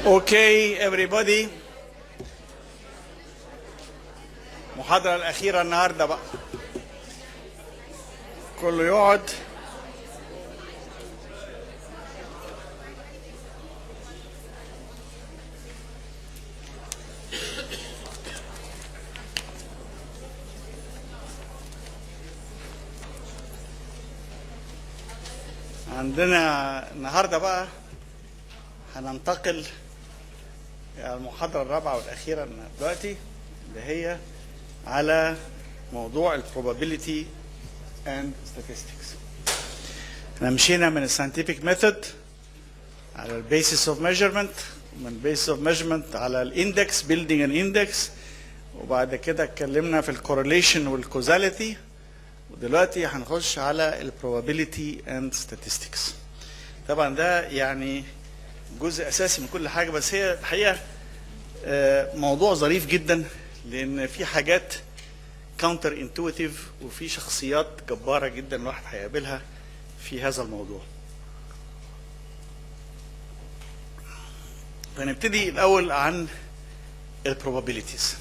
Okay, everybody. المحاضرة الأخيرة النهاردة بقى. كله يقعد. عندنا النهارده بقى هننتقل إلى المحاضرة الرابعة والأخيرة دلوقتي اللي هي على موضوع ال probability and statistics. احنا مشينا من ال scientific method على ال basis of measurement ومن basis of measurement على ال index building an index وبعد كده اتكلمنا في ال correlation وال causality ودلوقتي هنخش على ال probability and statistics. طبعا ده يعني جزء اساسي من كل حاجه بس هي الحقيقه آه، موضوع ظريف جدا لان في حاجات كاونتر انتويتيف وفي شخصيات جباره جدا الواحد هيقابلها في هذا الموضوع. فنبتدي الاول عن البروبابيليتيز.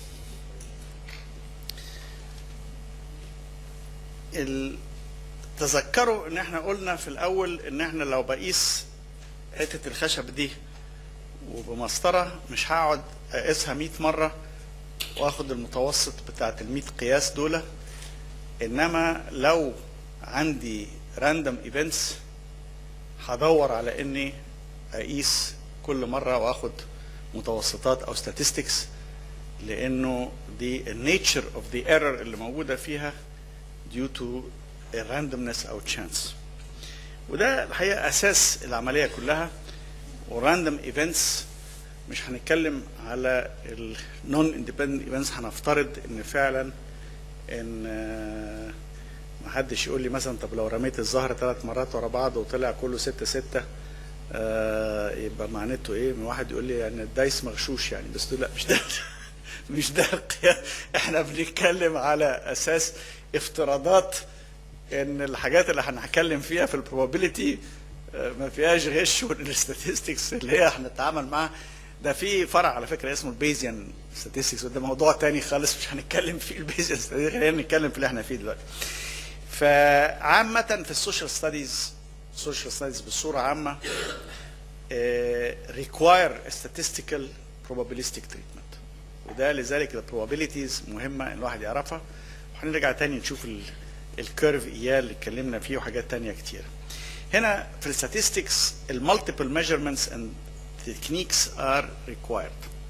تذكروا ان احنا قلنا في الاول ان احنا لو بقيس حته الخشب دي وبمسطره مش هقعد اقيسها 100 مره واخد المتوسط بتاعت ال 100 قياس دول انما لو عندي راندوم ايفنتس هدور على اني اقيس كل مره واخد متوسطات او statistics لانه دي النيتشر اوف ذا ايرور اللي موجوده فيها due to randomness او chance وده الحقيقه اساس العمليه كلها وراندوم ايفنتس مش هنتكلم على النون اندبندنت ايفنتس هنفترض ان فعلا ان آه، ما حدش يقول لي مثلا طب لو رميت الزهر ثلاث مرات ورا بعض وطلع كله ستة ستة آه يبقى معناته ايه؟ من واحد يقول لي يعني الدايس مغشوش يعني بس لا مش ده مش ده القياس احنا بنتكلم على اساس افتراضات ان الحاجات اللي هنتكلم فيها في البروبابيلتي ما فيهاش غش والستاتستكس اللي هي هنتعامل معاها ده في فرع على فكره اسمه البيزيان ستاتستكس وده موضوع تاني خالص مش هنتكلم فيه البيزيان ستاتستكس خلينا نتكلم في اللي احنا فيه دلوقتي. فعامة في السوشيال ستاديز السوشيال ستاديز بصورة عامة ريكواير statistical probabilistic treatment وده لذلك البروبابيليتيز مهمة ان الواحد يعرفها وهنرجع تاني نشوف الكيرف اياه اللي اتكلمنا فيه وحاجات تانية كتير. هنا في الستاتستكس المالتيبل ميجرمنتس اند تكنيكس ار ريكوايرد.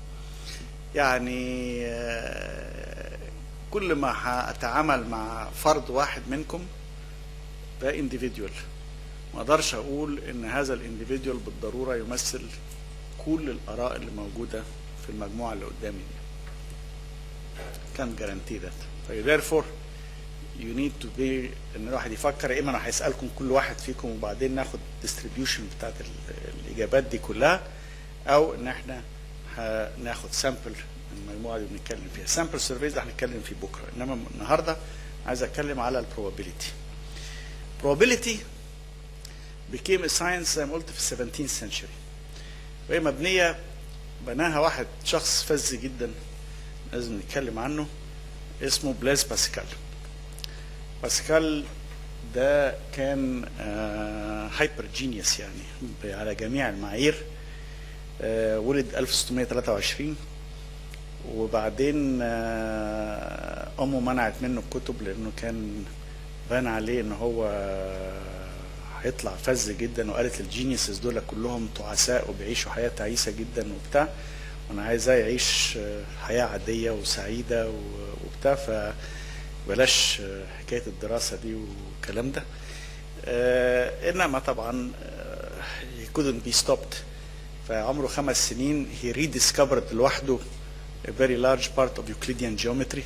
يعني آه، كل ما هتعامل مع فرد واحد منكم ده individual ما اقدرش اقول ان هذا الانديفيديوال بالضروره يمثل كل الاراء اللي موجوده في المجموعه اللي قدامي دي. كان جارانتي ذات. therefore you need to be ان الواحد يفكر يا اما انا هسالكم كل واحد فيكم وبعدين ناخد ديستريبيوشن بتاعت ال- الاجابات دي كلها او ان احنا هناخد سامبل من المجموعه اللي بنتكلم فيها سامبل سيرفيز ده هنتكلم فيه بكره انما النهارده عايز اتكلم على البروبابيلتي probability became a science زي ما قلت في ال 17th century وهي مبنيه بناها واحد شخص فذ جدا لازم نتكلم عنه اسمه بلاز باسكال باسكال ده كان هايبر جينيوس يعني ب- على جميع المعايير آه، ولد 1623 وبعدين آه، امه منعت منه الكتب لانه كان بان عليه ان هو هيطلع فذ جدا وقالت الجينيوسز دول كلهم تعساء وبيعيشوا حياه تعيسه جدا وبتاع وانا عايزاه يعيش آه، حياه عاديه وسعيده و- وبتاع فبلاش آه، حكايه الدراسه دي والكلام ده آه، انما طبعا آه، he couldn't be stopped فعمره خمس سنين he rediscovered لوحده a very large part of Euclidean geometry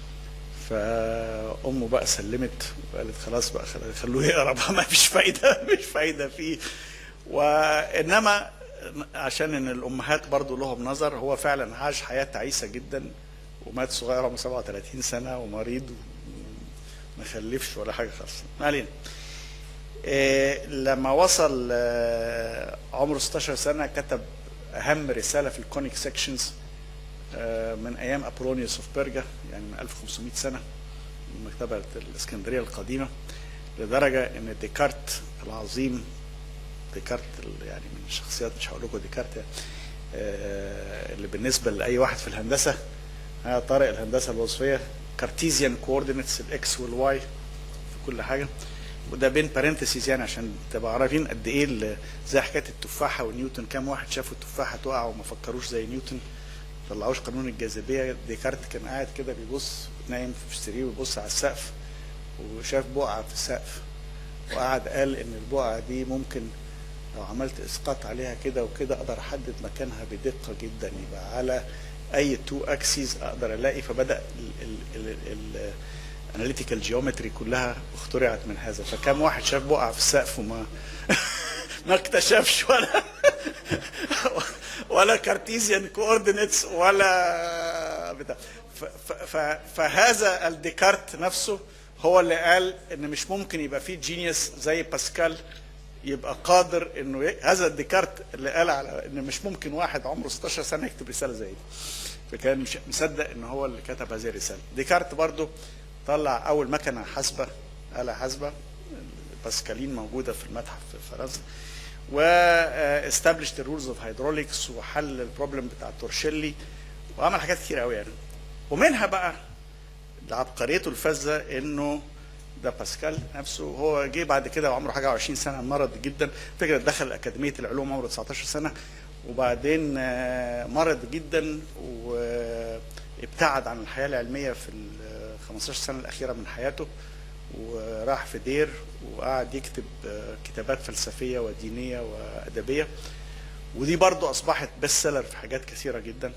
فامه بقى سلمت وقالت خلاص بقى خل- خلوه يقرا بقى ما فيش فايده مش فايده فيه وانما عشان ان الامهات برضو لهم نظر هو فعلا عاش حياه تعيسه جدا ومات صغير عمره 37 سنه ومريض وما خلفش ولا حاجه خالص ما علينا آه، لما وصل آه، عمره 16 سنه كتب اهم رساله في الكونيك سيكشنز من ايام ابولونيوس اوف بيرجا يعني من 1500 سنه من مكتبه الاسكندريه القديمه لدرجه ان ديكارت العظيم ديكارت يعني من الشخصيات مش هقول لكم ديكارت يعني اللي بالنسبه لاي واحد في الهندسه طارق الهندسه الوظيفيه كارتيزيان كوردينيتس الاكس والواي في كل حاجه وده بين بارنتسيز يعني عشان تبقى عارفين قد ايه زي حكايه التفاحه ونيوتن كام واحد شافوا التفاحه تقع وما فكروش زي نيوتن طلعوش قانون الجاذبيه ديكارت كان قاعد كده بيبص نايم في سريره ويبص على السقف وشاف بقعه في السقف وقعد قال ان البقعه دي ممكن لو عملت اسقاط عليها كده وكده اقدر احدد مكانها بدقه جدا يبقى على اي تو اكسيز اقدر الاقي فبدا الاناليتيكال جيومتري كلها اخترعت من هذا فكم واحد شاف بقعه في السقف وما ما اكتشفش ولا ولا كارتيزيان كوردينيتس ولا بتاع فهذا الديكارت نفسه هو اللي قال ان مش ممكن يبقى فيه جينيوس زي باسكال يبقى قادر انه هذا ديكارت اللي قال على ان مش ممكن واحد عمره 16 سنه يكتب رساله زي دي فكان مش مصدق ان هو اللي كتب هذه الرساله ديكارت برضو طلع اول مكنه حاسبه آلة حاسبه باسكالين موجوده في المتحف في فرنسا و established the rules of hydraulics وحل البروبلم بتاع تورشيلي وعمل حاجات كتير قوي يعني ومنها بقى عبقريته الفذه انه ده باسكال نفسه هو جه بعد كده وعمره حاجه 20 سنه مرض جدا فكره دخل اكاديميه العلوم عمره 19 سنه وبعدين مرض جدا وابتعد عن الحياه العلميه في ال 15 سنه الاخيره من حياته وراح في دير وقعد يكتب كتابات فلسفيه ودينيه وادبيه ودي برضو اصبحت بيست سيلر في حاجات كثيره جدا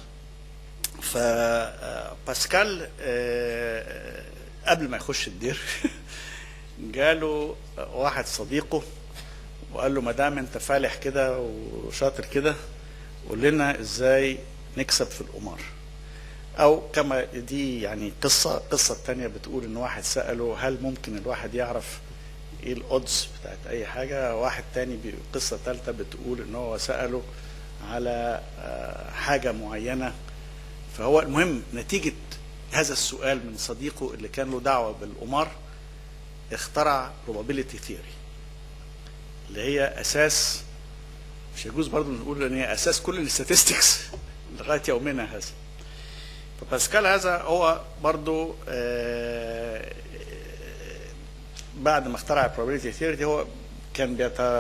فباسكال قبل ما يخش الدير جاله واحد صديقه وقال له ما دام انت فالح كده وشاطر كده قول لنا ازاي نكسب في القمار او كما دي يعني قصه القصه الثانيه بتقول ان واحد ساله هل ممكن الواحد يعرف ايه الاودز بتاعت اي حاجه واحد تاني قصه ثالثه بتقول ان هو ساله على حاجه معينه فهو المهم نتيجه هذا السؤال من صديقه اللي كان له دعوه بالقمار اخترع probability theory اللي هي اساس مش يجوز برضه نقول ان هي اساس كل الاستاتستكس لغايه يومنا هذا فباسكال هذا هو برضه بعد ما اخترع البروبابيلتي ثيوري هو كان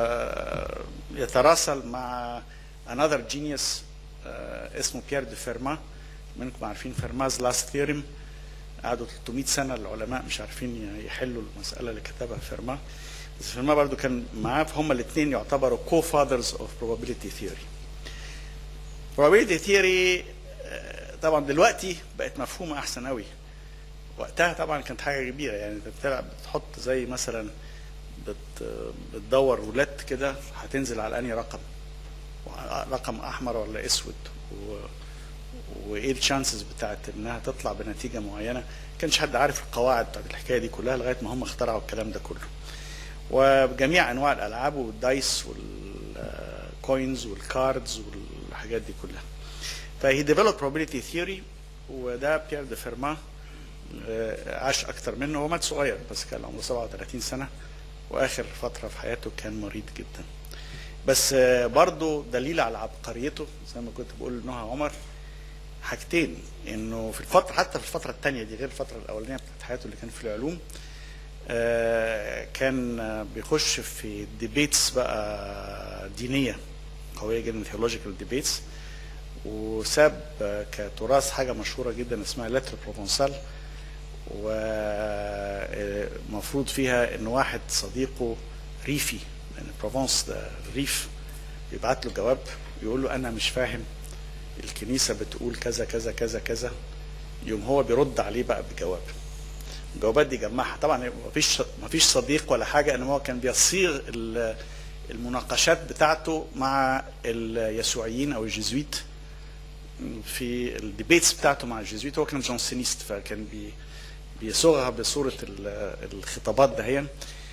يتراسل مع another genius اسمه بيير دي فيرما منكم عارفين فيرماز لاست ثيورم قعدوا 300 سنه العلماء مش عارفين يحلوا المساله اللي كتبها فيرما بس فيرما برضو كان معاه فهم الاثنين يعتبروا كو فاذرز اوف probability theory probability theory طبعا دلوقتي بقت مفهومه احسن قوي وقتها طبعا كانت حاجه كبيره يعني انت بتلعب بتحط زي مثلا بت بتدور رولات كده هتنزل على انهي رقم رقم احمر ولا اسود و... وايه الشانسز بتاعت انها تطلع بنتيجه معينه كانش حد عارف القواعد بتاعت الحكايه دي كلها لغايه ما هم اخترعوا الكلام ده كله وجميع انواع الالعاب والدايس والكوينز والكاردز والحاجات دي كلها فهي ديفلوب probability ثيوري وده بيير دي فيرما عاش اكتر منه هو مات صغير بس كان عمره 37 سنه واخر فتره في حياته كان مريض جدا بس برضه دليل على عبقريته زي ما كنت بقول نهى عمر حاجتين انه في الفتره حتى في الفتره الثانيه دي غير الفتره الاولانيه بتاعت حياته اللي كان في العلوم كان بيخش في ديبيتس بقى دينيه قويه جدا ثيولوجيكال ديبيتس وساب كتراث حاجه مشهوره جدا اسمها لتر بروفونسال ومفروض فيها ان واحد صديقه ريفي لان بروفونس ده ريف يبعت له جواب يقول له انا مش فاهم الكنيسه بتقول كذا كذا كذا كذا يوم هو بيرد عليه بقى بجواب الجوابات دي جمعها طبعا مفيش مفيش صديق ولا حاجه انما هو كان بيصيغ المناقشات بتاعته مع اليسوعيين او الجزويت في الديبيتس بتاعته مع الجزويت هو كان جونسينيست فكان بي بيصوغها بصوره الخطابات دهيا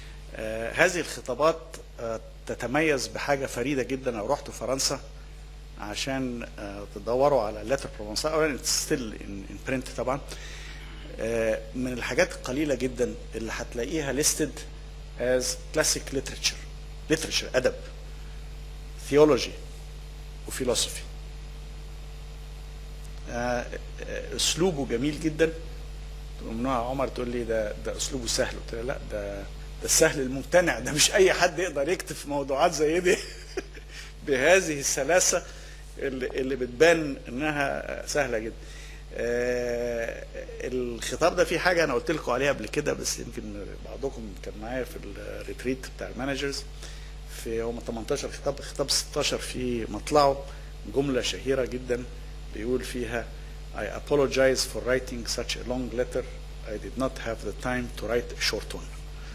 آه هذه الخطابات آه تتميز بحاجه فريده جدا لو رحتوا فرنسا عشان آه، تدوروا على لتر بروفنسال اولا ستيل ان برنت طبعا آه، من الحاجات القليله جدا اللي هتلاقيها listed as classic literature literature ادب theology وفيلوسفي اسلوبه جميل جدا ممنوع عمر تقول لي ده ده اسلوبه سهل قلت لها لا ده ده السهل الممتنع ده مش اي حد يقدر يكتب في موضوعات زي دي بهذه السلاسه اللي, اللي بتبان انها سهله جدا آه الخطاب ده فيه حاجه انا قلت لكم عليها قبل كده بس يمكن بعضكم كان معايا في الريتريت بتاع المانجرز في هم 18 خطاب خطاب 16 في مطلعه جمله شهيره جدا بيقول فيها I apologize for writing such a long letter. I did not have the time to write a short one.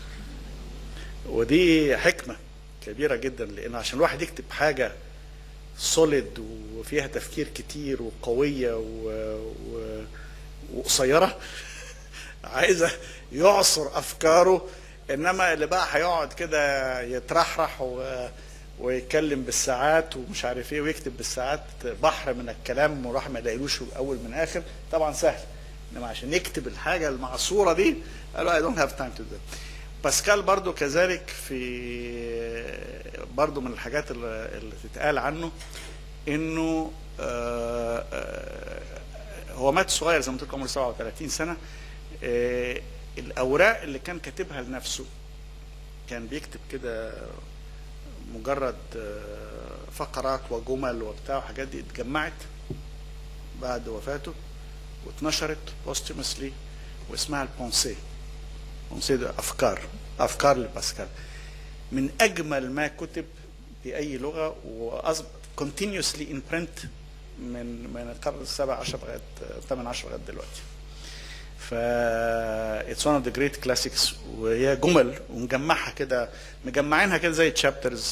ودي حكمة كبيرة جدا لأن عشان الواحد يكتب حاجة سوليد وفيها تفكير كتير وقوية و... و... وقصيرة عايزة يعصر أفكاره إنما اللي بقى هيقعد كده يترحرح و... ويتكلم بالساعات ومش عارف ايه ويكتب بالساعات بحر من الكلام وراح ما يلاقيلوش اول من اخر طبعا سهل انما عشان يكتب الحاجه المعصوره دي قالوا I don't have time to do that. باسكال برضو كذلك في برضو من الحاجات اللي اللي تتقال عنه انه آه، آه، هو مات صغير زي ما قلت لكم عمره 37 سنه آه، الاوراق اللي كان كاتبها لنفسه كان بيكتب كده مجرد آه، فقرات وجمل وبتاع وحاجات دي اتجمعت بعد وفاته واتنشرت بوستيمسلي واسمها البونسي بونسي ده افكار افكار لباسكال من اجمل ما كتب باي لغه واصبح continuously in print من من القرن السابع عشر لغايه الثامن عشر لغايه دلوقتي. ف اتس one of the great classics وهي جمل ومجمعها كده مجمعينها كده زي chapters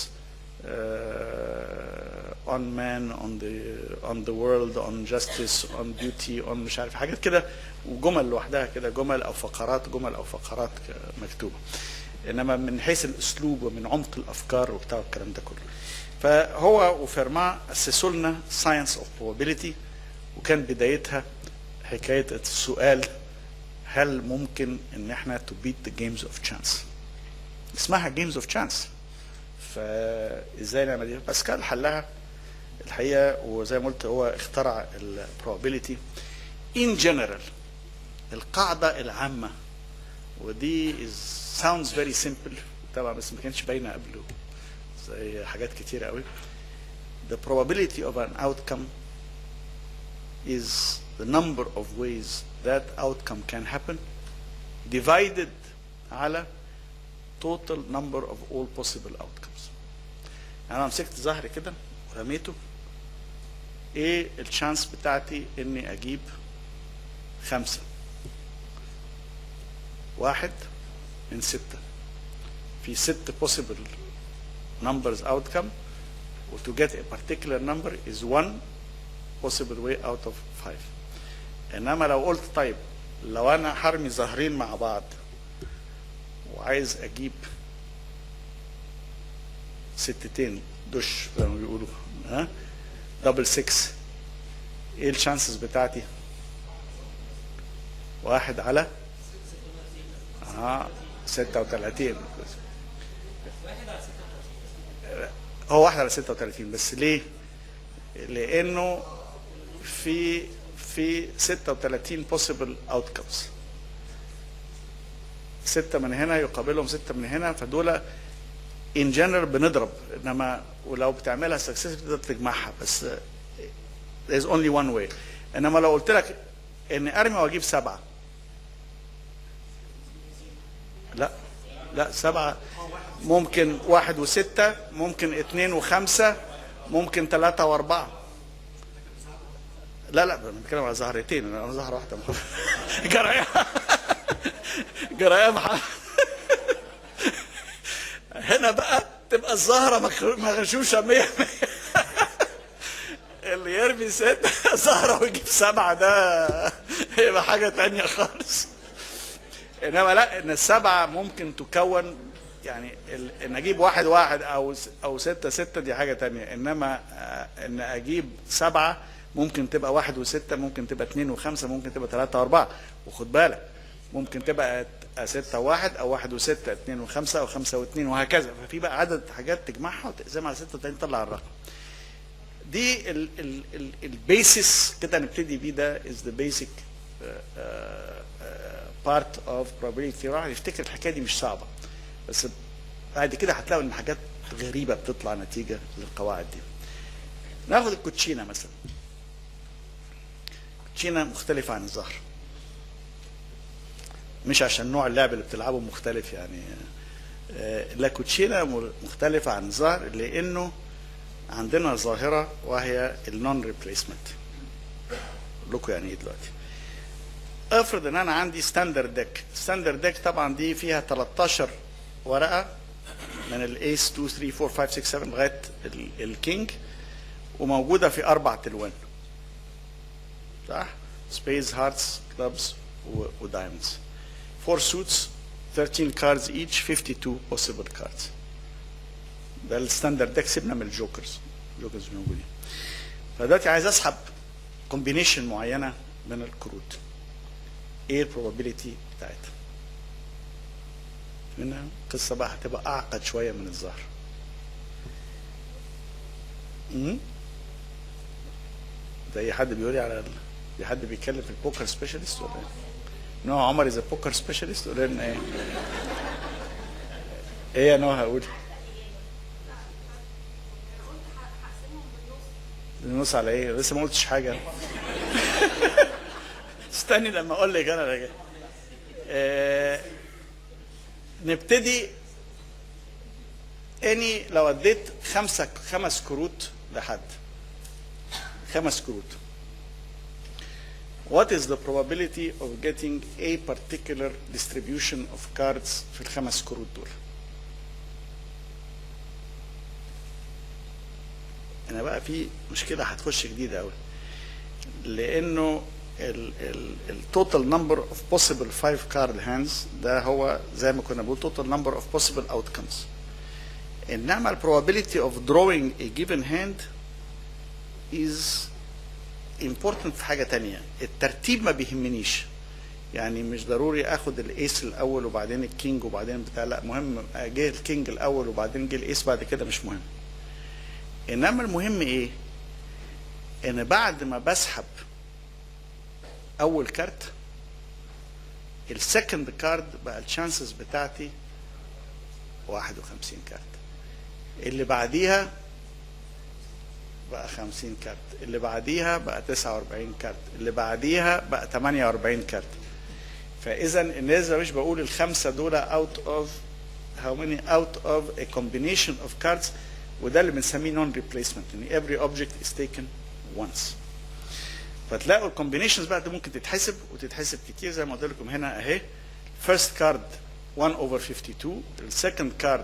uh, on man on the on the world on justice on duty on مش عارف حاجات كده وجمل لوحدها كده جمل او فقرات جمل او فقرات ك- مكتوبه انما من حيث الاسلوب ومن عمق الافكار وبتاع الكلام ده كله فهو وفيرما اسسوا لنا ساينس اوف probability وكان بدايتها حكايه السؤال هل ممكن ان احنا to beat the games of chance اسمها games of chance فازاي نعمل دي باسكال حلها الحقيقه وزي ما قلت هو اخترع ال probability in general القاعده العامه ودي is sounds very simple طبعا بس ما كانش باينه قبله زي حاجات كتيره قوي the probability of an outcome is the number of ways that outcome can happen divided على total number of all possible outcomes يعني انا مسكت زهر كده ورميته ايه الشانس بتاعتي اني اجيب خمسة واحد من ستة في ست possible numbers outcome و to get a particular number is one possible way out of five انما لو قلت طيب لو انا هرمي زهرين مع بعض وعايز اجيب ستتين دش زي ما بيقولوا ها دبل 6 ايه الشانسز بتاعتي واحد على اه 36 هو واحد على 36 بس ليه؟ لانه في في 36 possible outcomes ستة من هنا يقابلهم ستة من هنا فدول in general بنضرب انما ولو بتعملها successful تقدر تجمعها بس there's only one way انما لو قلت لك ان ارمي واجيب سبعة لا لا سبعة ممكن واحد وستة ممكن اتنين وخمسة ممكن ثلاثة واربعة لا لا انا بتكلم على زهرتين انا زهرة واحدة جرايه جرايه مح... هنا بقى تبقى الزهرة مخ- مغشوشة 100 اللي يرمي ستة زهرة ويجيب سبعة ده يبقى حاجة تانية خالص انما لا ان السبعة ممكن تكون يعني ال- ان اجيب واحد واحد او س- او ستة ستة دي حاجة تانية انما آه، ان اجيب سبعة ممكن تبقى واحد وستة ممكن تبقى اتنين وخمسة ممكن تبقى تلاتة واربعة وخد بالك ممكن تبقى ت- ستة وواحد او واحد وستة اتنين وخمسة او خمسة واتنين وهكذا ففي بقى عدد حاجات تجمعها وتقسمها على ستة وتاني تطلع الرقم دي ال ال ال البيسس كده نبتدي بيه ده is the basic uh, uh, uh, part of probability الواحد يفتكر الحكايه دي مش صعبه بس بعد كده هتلاقوا ان حاجات غريبه بتطلع نتيجه للقواعد دي ناخد الكوتشينه مثلا الكوتشينه مختلفه عن الزهر مش عشان نوع اللعب اللي بتلعبه مختلف يعني آه، لا كوتشينه مختلفه عن الزهر لانه عندنا ظاهره وهي النون ريبليسمنت لكم يعني ايه دلوقتي افرض ان انا عندي ستاندرد ديك ستاندرد ديك طبعا دي فيها 13 ورقه من الايس 2 3 4 5 6 7 لغايه ال- الكينج وموجوده في اربع تلوان صح سبيس هارتس كلابز ودايموندز فور سوتس 13 cards each 52 possible cards ده الستاندرد ده كسبنا من الجوكرز الجوكرز موجودين فدلوقتي عايز اسحب كومبينيشن معينه من الكروت ايه البروبابيلتي بتاعتها هنا القصه بقى هتبقى اعقد شويه من الظهر أمم. زي حد بيقول لي على ال... في حد بيتكلم في البوكر سبيشالست ولا ايه؟ نوع عمر از بوكر سبيشالست ولا لنا ايه؟ ايه يا نوع هقول؟ النص على ايه؟ لسه ما قلتش حاجه استني لما اقول لك انا راجع آه نبتدي اني لو اديت خمسه خمس كروت لحد خمس كروت What is the probability of getting a particular distribution of cards في الخمس كروت دول؟ هنا بقى في مشكله هتخش جديده قوي لانه التوتال نمبر اوف بوسيبل 5 كارد هاندز ده هو زي ما كنا بنقول توتال نمبر اوف بوسيبل اوتكمز انما probability of drawing a given hand is important في حاجه تانية الترتيب ما بيهمنيش يعني مش ضروري اخد الايس الاول وبعدين الكينج وبعدين بتاع لا مهم جه الكينج الاول وبعدين جه الايس بعد كده مش مهم انما المهم ايه ان بعد ما بسحب اول كارت السكند كارد بقى الشانسز بتاعتي 51 كارت اللي بعديها بقى 50 كارت اللي بعديها بقى 49 كارت اللي بعديها بقى 48 كارت فاذا النسبه مش بقول الخمسه دول اوت اوف how many out of a combination of cards وده اللي بنسميه نون ريبليسمنت ان every object is taken once فتلاقوا الكومبينيشنز بقى دي ممكن تتحسب وتتحسب كتير زي ما قلت لكم هنا اهي first card 1 over 52 السكند كارد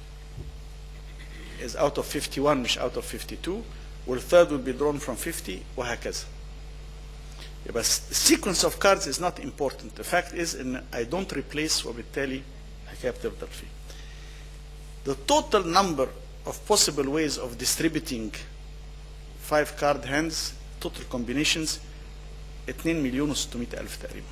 is out of 51 مش out of 52 والثird will be drawn from 50 وهكذا يبقى السيكونس اوف cards is not important the fact is ان I don't replace وبالتالي الحكايه بتفضل فيه the total number of possible ways of distributing five card hands total combinations 2 مليون و600 الف تقريبا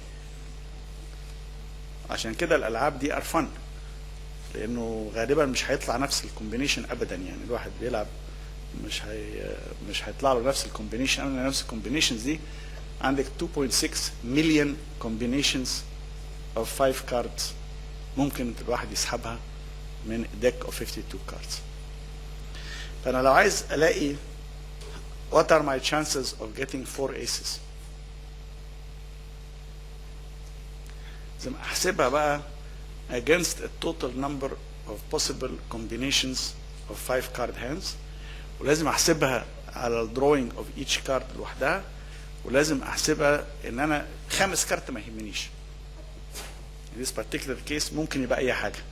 عشان كده الالعاب دي ار فن لانه غالبا مش هيطلع نفس الكومبينيشن ابدا يعني الواحد بيلعب مش هي مش هيطلع له نفس الكومبينيشن انا نفس الكومبينيشنز دي عندك 2.6 مليون كومبينيشنز اوف 5 كاردز ممكن الواحد يسحبها من ديك اوف 52 كاردز فانا لو عايز الاقي what are my chances of getting four aces لازم احسبها بقى against a total number of possible combinations of five card hands ولازم احسبها على الدروينج اوف each card لوحدها ولازم احسبها ان انا خامس كارت ما يهمنيش in this particular case ممكن يبقى اي حاجه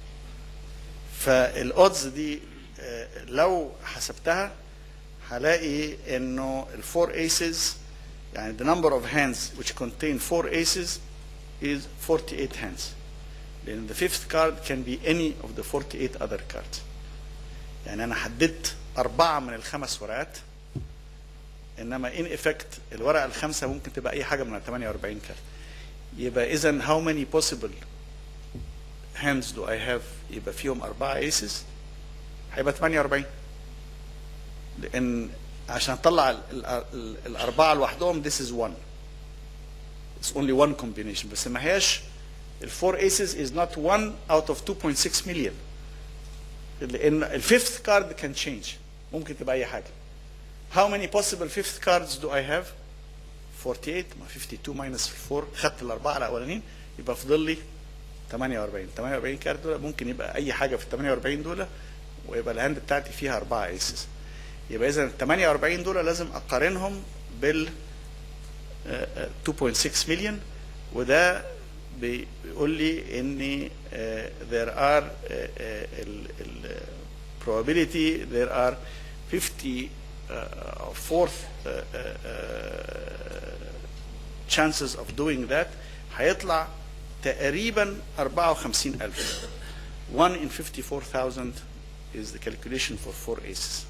فالاودز دي آه، لو حسبتها هلاقي انه الفور aces يعني the number of hands which contain four aces is 48 hands لان the fifth card can be any of the 48 other cards يعني انا حددت اربعه من الخمس ورقات انما ان افكت الورقه الخامسه ممكن تبقى اي حاجه من ال 48 كارت يبقى اذا how many possible hands do I have يبقى فيهم اربعه ايسز هيبقى 48 لان عشان اطلع ال- ال- ال- الاربعه لوحدهم this is one it's only one combination بس ما هياش الفور aces is not one out of 2.6 million لان الفيفث كارد can change ممكن تبقى اي حاجه how many possible fifth cards do I have 48 ما 52 minus 4 خدت الاربعه الاولانيين يبقى فاضل لي 48 48 كارت دول ممكن يبقى اي حاجه في ال 48 دول ويبقى الهاند بتاعتي فيها اربعه ايسز يبقى اذا ال 48 دول لازم اقارنهم بال آه، آه، 2.6 مليون وده بيقول لي ان آه، there are آه، آه، ال ال probability there are 50 uh, fourth uh, uh, uh, chances of doing that هيطلع تقريبا 54000 1 in 54,000 is the calculation for four aces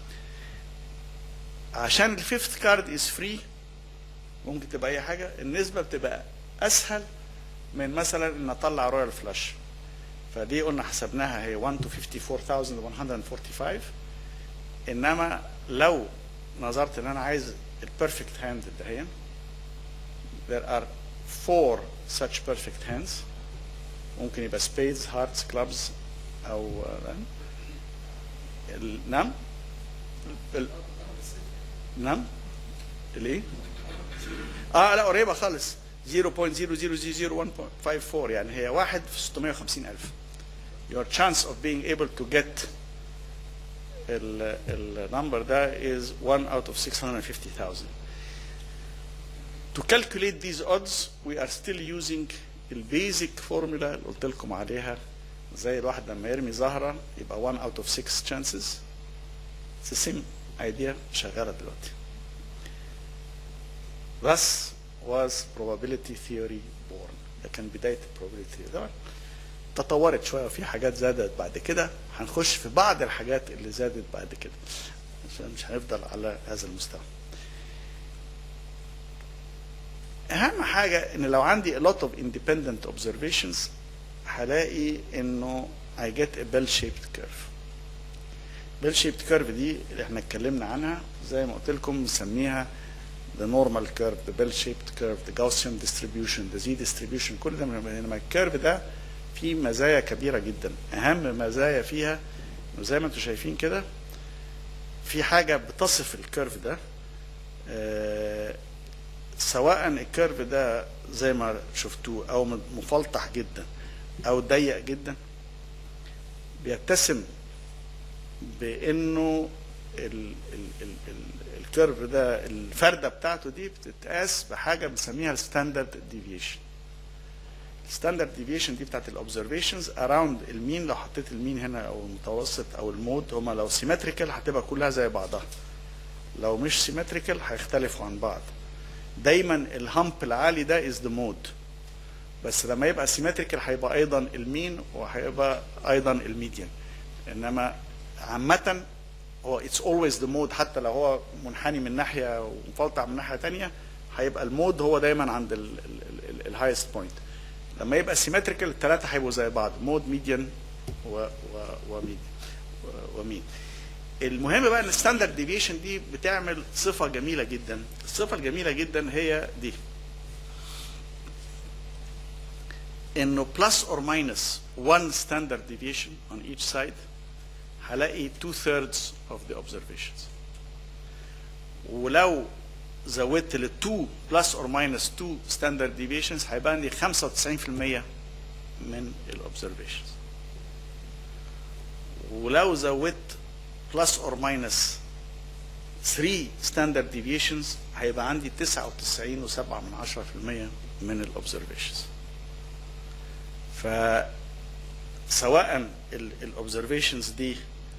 عشان الفيفث كارد is free ممكن تبقى اي حاجه النسبه بتبقى اسهل من مثلا ان اطلع رويال فلاش فدي قلنا حسبناها هي 1 to 54145 انما لو نظرت ان انا عايز البيرفكت هاند دهيا there are four such perfect hands ممكن يبقى spades hearts clubs او آه، ال- نعم ال- نعم الايه اه لا قريبه خالص 0.00001.54 يعني هي واحد في 650 الف your chance of being able to get ال ال number ده is 1 out of 650,000 to calculate these odds we are still using البيزك فورمولا اللي قلت لكم عليها زي الواحد لما يرمي زهره يبقى 1 out of 6 chances it's the same idea شغاله دلوقتي Thus was probability theory born. ده كان بداية probability theory. طبعا تطورت شوية وفي حاجات زادت بعد كده هنخش في بعض الحاجات اللي زادت بعد كده عشان مش هنفضل على هذا المستوى. أهم حاجة إن لو عندي a lot of independent observations هلاقي إنه I get a bell shaped curve. bell shaped curve دي اللي احنا اتكلمنا عنها زي ما قلت لكم نسميها the normal curve, the bell-shaped curve, the Gaussian distribution, the z distribution كل ده من- انما الكيرف ده فيه مزايا كبيره جدا اهم مزايا فيها انه زي ما انتم شايفين كده في حاجه بتصف الكيرف ده آه، سواء الكيرف ده زي ما شفتوه او مفلطح جدا او ضيق جدا بيتسم بانه ال ال ال ال الكيرف ده الفرده بتاعته دي بتتقاس بحاجه بنسميها الستاندرد ديفيشن الستاندرد ديفيشن دي بتاعت الاوبزرفيشنز اراوند المين لو حطيت المين هنا او المتوسط او المود هما لو سيمتريكال هتبقى كلها زي بعضها لو مش سيمتريكال هيختلفوا عن بعض دايما الهامب العالي ده از ذا مود بس لما يبقى سيمتريكال هيبقى ايضا المين وهيبقى ايضا الميديان انما عامة هو اتس اولويز ذا مود حتى لو هو منحني من ناحية ومفلطع من ناحية تانية هيبقى المود هو دايما عند الهايست بوينت لما يبقى سيمتريكال الثلاثة هيبقوا زي بعض مود ميديان و وميد ومين المهم بقى ان الستاندرد ديفيشن دي بتعمل صفة جميلة جدا الصفة الجميلة جدا هي دي انه plus or minus one standard deviation on each side هلاقي two thirds of the observations ولو زودت ل 2 plus or minus 2 standard deviations هيبقى لي 95% من الاوبزرفيشنز ولو زودت plus or minus 3 standard deviations هيبقى عندي 99.7 من 10% من الاوبزرفيشنز فسواء الاوبزرفيشنز دي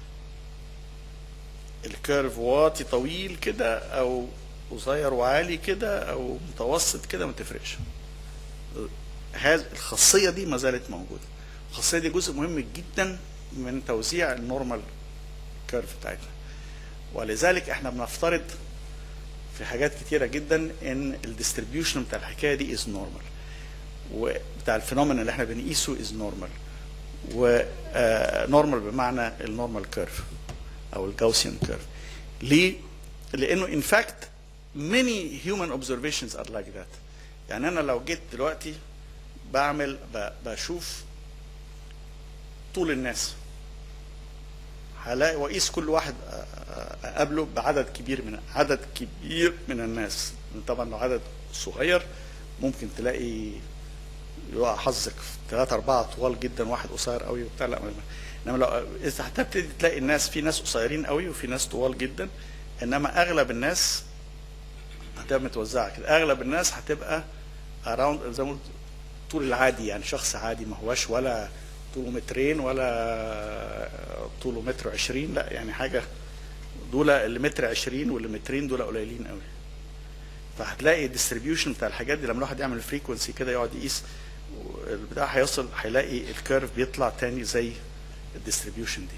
الكيرف واطي طويل كده او قصير وعالي كده او متوسط كده ما تفرقش هذه الخاصيه دي ما زالت موجوده الخاصيه دي جزء مهم جدا من توزيع النورمال كيرف بتاعتنا ولذلك احنا بنفترض في حاجات كتيره جدا ان الديستريبيوشن بتاع الحكايه دي از نورمال وبتاع الفينومينا اللي احنا بنقيسه از نورمال ونورمال بمعنى النورمال كيرف او الجاوسيان كيرف ليه؟ لانه ان فاكت many human observations are like that يعني انا لو جيت دلوقتي بعمل ب- بشوف طول الناس هلاقي واقيس كل واحد أ- أ- اقابله بعدد كبير من عدد كبير من الناس طبعا لو عدد صغير ممكن تلاقي يقع حظك في ثلاثة أربعة طوال جدا واحد قصير قوي وبتاع لا إنما لو إذا هتبتدي تلاقي الناس في ناس قصيرين قوي وفي ناس طوال جدا إنما أغلب الناس هتبقى متوزعة كده أغلب الناس هتبقى أراوند زي ما قلت طول العادي يعني شخص عادي ما هواش ولا طوله مترين ولا طوله متر وعشرين لا يعني حاجة دول اللي متر عشرين واللي مترين دول قليلين قوي فهتلاقي الديستريبيوشن بتاع الحاجات دي لما الواحد يعمل فريكونسي كده يقعد يقيس البتاع هيوصل هيلاقي الكيرف بيطلع تاني زي الديستريبيوشن دي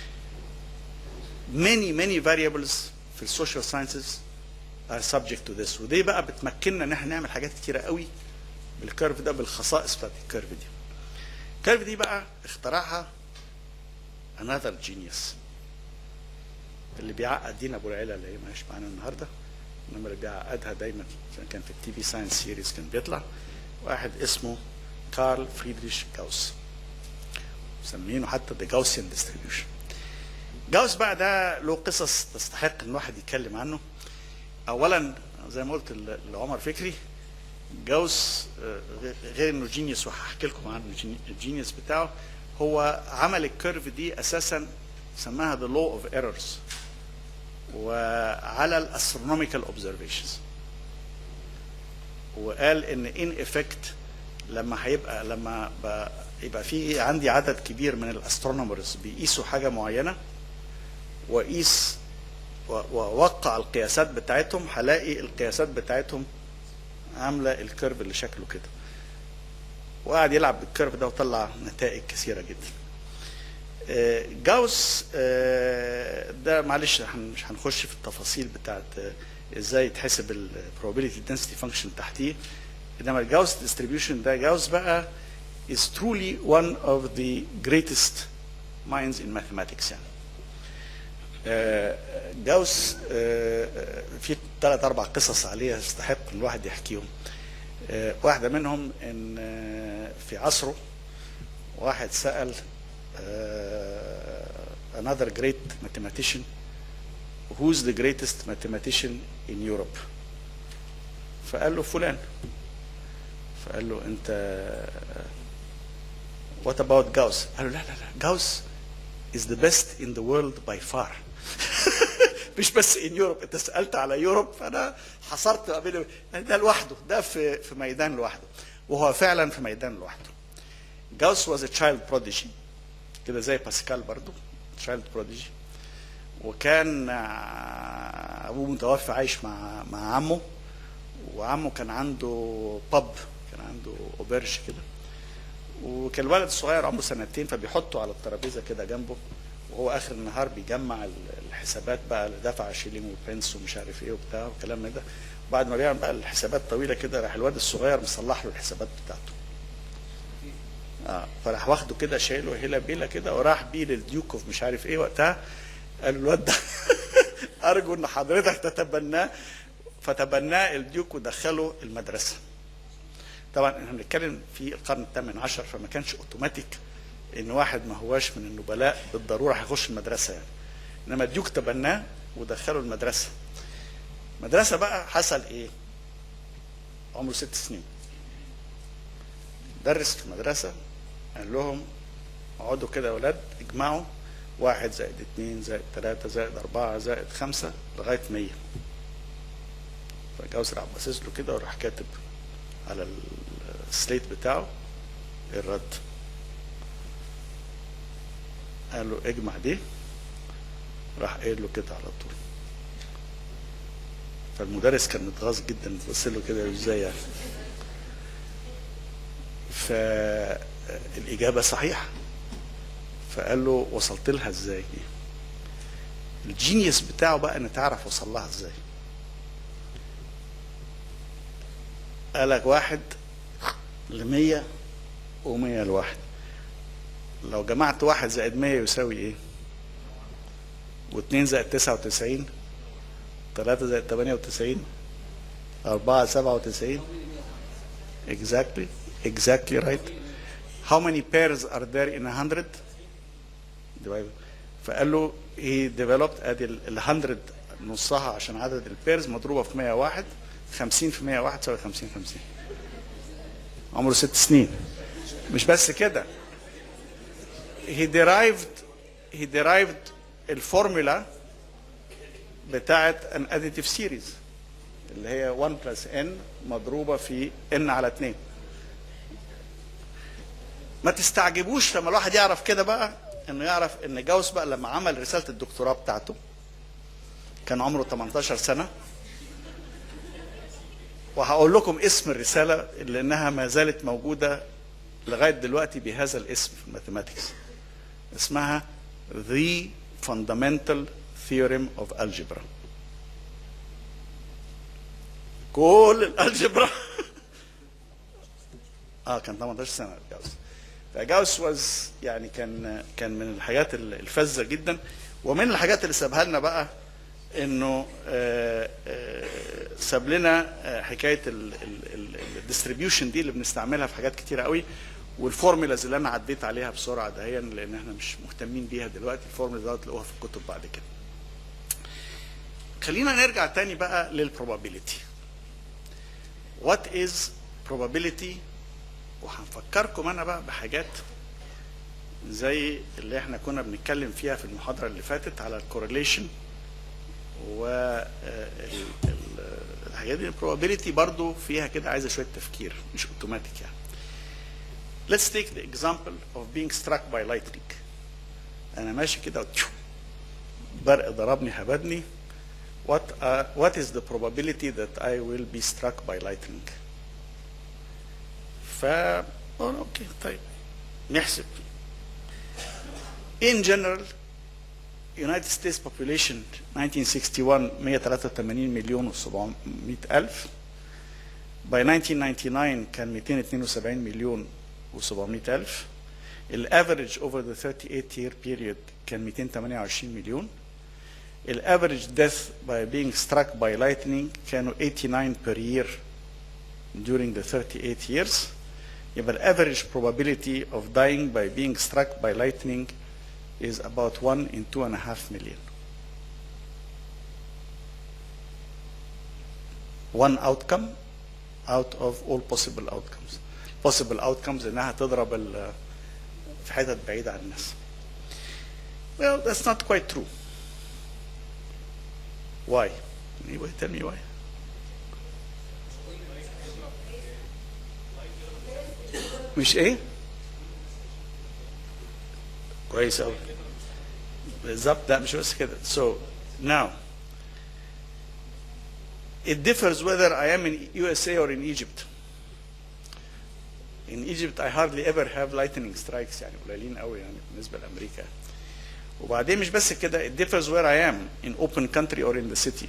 many many variables في السوشيال ساينسز are subject to this ودي بقى بتمكننا ان احنا نعمل حاجات كتيره قوي بالكيرف ده بالخصائص بتاعت الكيرف دي الكيرف دي بقى اخترعها another genius اللي بيعقد دينا ابو العيله اللي هي ماهيش معانا النهارده انما اللي بيعقدها دايما عشان كان في التي في ساينس سيريز كان بيطلع واحد اسمه كارل فريدريش جاوس مسمينه حتى ذا جاوسيان ديستريبيوشن جاوس بقى ده له قصص تستحق ان الواحد يتكلم عنه اولا زي ما قلت ل- لعمر فكري جاوس آه، غير- غير انه جينيوس وهحكي لكم عن الجيني- الجينيوس بتاعه هو عمل الكيرف دي اساسا سماها ذا لو اوف ايرورز وعلى الاسترونوميكال اوبزرفيشنز وقال ان ان افكت لما هيبقى لما ب- يبقى في عندي عدد كبير من الاسترونومرز بيقيسوا حاجه معينه واقيس و- واوقع القياسات بتاعتهم هلاقي القياسات بتاعتهم عامله الكيرف اللي شكله كده وقعد يلعب بالكيرف ده وطلع نتائج كثيره جدا آه، جاوس آه، ده معلش هن- مش هنخش في التفاصيل بتاعت آه، ازاي تحسب البروبابيلتي density function تحتيه انما الجاوس distribution ده جاوس بقى is truly one of the greatest minds in mathematics يعني آه، جاوس آه، آه، في ثلاث اربع قصص عليه يستحق ان الواحد يحكيهم آه، واحده منهم ان آه، في عصره واحد سال آه، another great mathematician who's the greatest mathematician in Europe فقال له فلان فقال له انت what about Gauss قال له لا لا لا Gauss is the best in the world by far مش بس in Europe انت سالت على يوروب فانا حصرت ما بين يعني ده لوحده ده في في ميدان لوحده وهو فعلا في ميدان لوحده Gauss was a child prodigy كده زي باسكال برضو child prodigy وكان آه، ابوه متوفى عايش مع مع عمه وعمه كان عنده باب كان عنده اوبرج كده وكان الولد الصغير عمره سنتين فبيحطه على الترابيزه كده جنبه وهو اخر النهار بيجمع ال- الحسابات بقى اللي دفع شيلينج وبنس ومش عارف ايه وبتاع وكلام من ده بعد ما بيعمل بقى الحسابات طويله كده راح الواد الصغير مصلح له الحسابات بتاعته اه فراح واخده كده شايله هيلا بيلا كده وراح بيه للديوك اوف مش عارف ايه وقتها قال له الواد ده ارجو ان حضرتك تتبناه فتبناه الديوك ودخله المدرسه طبعا احنا بنتكلم في القرن الثامن عشر فما كانش اوتوماتيك ان واحد ما هواش من النبلاء بالضروره هيخش المدرسه يعني انما الديوك تبناه ودخله المدرسه مدرسه بقى حصل ايه عمره ست سنين درس في المدرسه قال لهم اقعدوا كده يا اولاد اجمعوا واحد زائد اثنين زائد ثلاثة زائد أربعة زائد خمسة لغاية مية فجاوز راح باصص له كده وراح كاتب على السليت بتاعه الرد قال له اجمع دي راح قايل له كده على طول فالمدرس كان متغاظ جدا بص له كده ازاي يعني فالاجابه صحيحه فقال له وصلت لها ازاي الجينيوس بتاعه بقى ان تعرف وصل لها ازاي قال لك واحد لمية ومية لواحد لو جمعت واحد زائد مية يساوي ايه واتنين زائد تسعة وتسعين تلاتة زائد تمانية وتسعين أربعة سبعة وتسعين exactly exactly right how many pairs are there in a hundred divided فقال له he developed ادي ال 100 نصها عشان عدد البيرز مضروبه في 101 50 في 101 تساوي 50 50 عمره ست سنين مش بس كده he derived he derived الفورمولا بتاعت an additive series اللي هي 1 بلس n مضروبه في n على 2 ما تستعجبوش لما الواحد يعرف كده بقى انه يعرف ان جاوس بقى لما عمل رساله الدكتوراه بتاعته كان عمره 18 سنه وهقول لكم اسم الرساله لانها ما زالت موجوده لغايه دلوقتي بهذا الاسم في الماثيماتكس اسمها The Fundamental Theorem of Algebra كل الالجبرا اه كان 18 سنه جاوس فجاوس واز يعني كان كان من الحاجات الفذه جدا ومن الحاجات اللي سابها لنا بقى انه آه، آه، ساب لنا آه، حكايه الديستريبيوشن دي اللي بنستعملها في حاجات كتيره قوي والفورمولاز اللي انا عديت عليها بسرعه دهيا لان احنا مش مهتمين بيها دلوقتي الفورمولا دي تلاقوها في الكتب بعد كده خلينا نرجع تاني بقى للبروبابيلتي وات از probability وهنفكركم انا بقى بحاجات زي اللي احنا كنا بنتكلم فيها في المحاضره اللي فاتت على الكورليشن والحاجات دي البروبابيلتي برضو فيها كده عايزه شويه تفكير مش اوتوماتيك يعني Let's take the example of being struck by lightning. أنا ماشي كده وتشو، برق ضربني هبدني. What uh, what is the probability that I will be struck by lightning? ف أوه، اوكي طيب نحسب. In general United States population 1961 183 مليون و700 ألف by 1999 كان 272 مليون و700 ألف الافريج over the 38 year period كان 228 مليون الافريج death by being struck by lightning كانوا 89 per year during the 38 years يبقى الافريج probability of dying by being struck by lightning is about 1 in 2.5 million. One outcome out of all possible outcomes. Possible outcomes انها تضرب ال- في حتت بعيدة عن الناس. Well, that's not quite true. Why? Anybody tell me why? مش ايه؟ كويس قوي بالظبط لا مش بس كده so now it differs whether I am in USA or in Egypt in Egypt I hardly ever have lightning strikes يعني قليلين قوي يعني بالنسبه لامريكا وبعدين مش بس كده it differs where I am in open country or in the city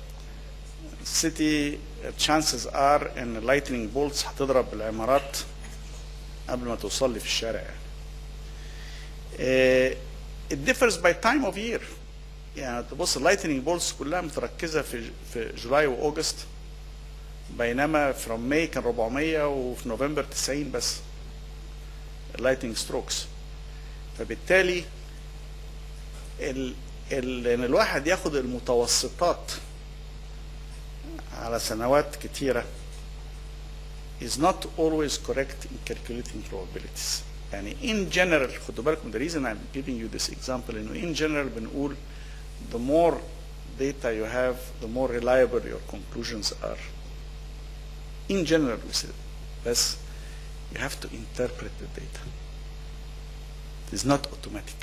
city chances are ان lightning bolts هتضرب العمارات قبل ما توصل لي في الشارع يعني Uh, it differs by time of year يعني تبص اللايتنينج بولز كلها متركزه في في جولاي واوجست بينما from ماي كان 400 وفي نوفمبر 90 بس اللايتنينج ستروكس فبالتالي ال ال ان الواحد ياخد المتوسطات على سنوات كتيره is not always correct in calculating probabilities. يعني in general خدوا بالكم the reason I'm giving you this example انه in general بنقول the more data you have the more reliable your conclusions are. In general we say بس you have to interpret the data. It is not automatic.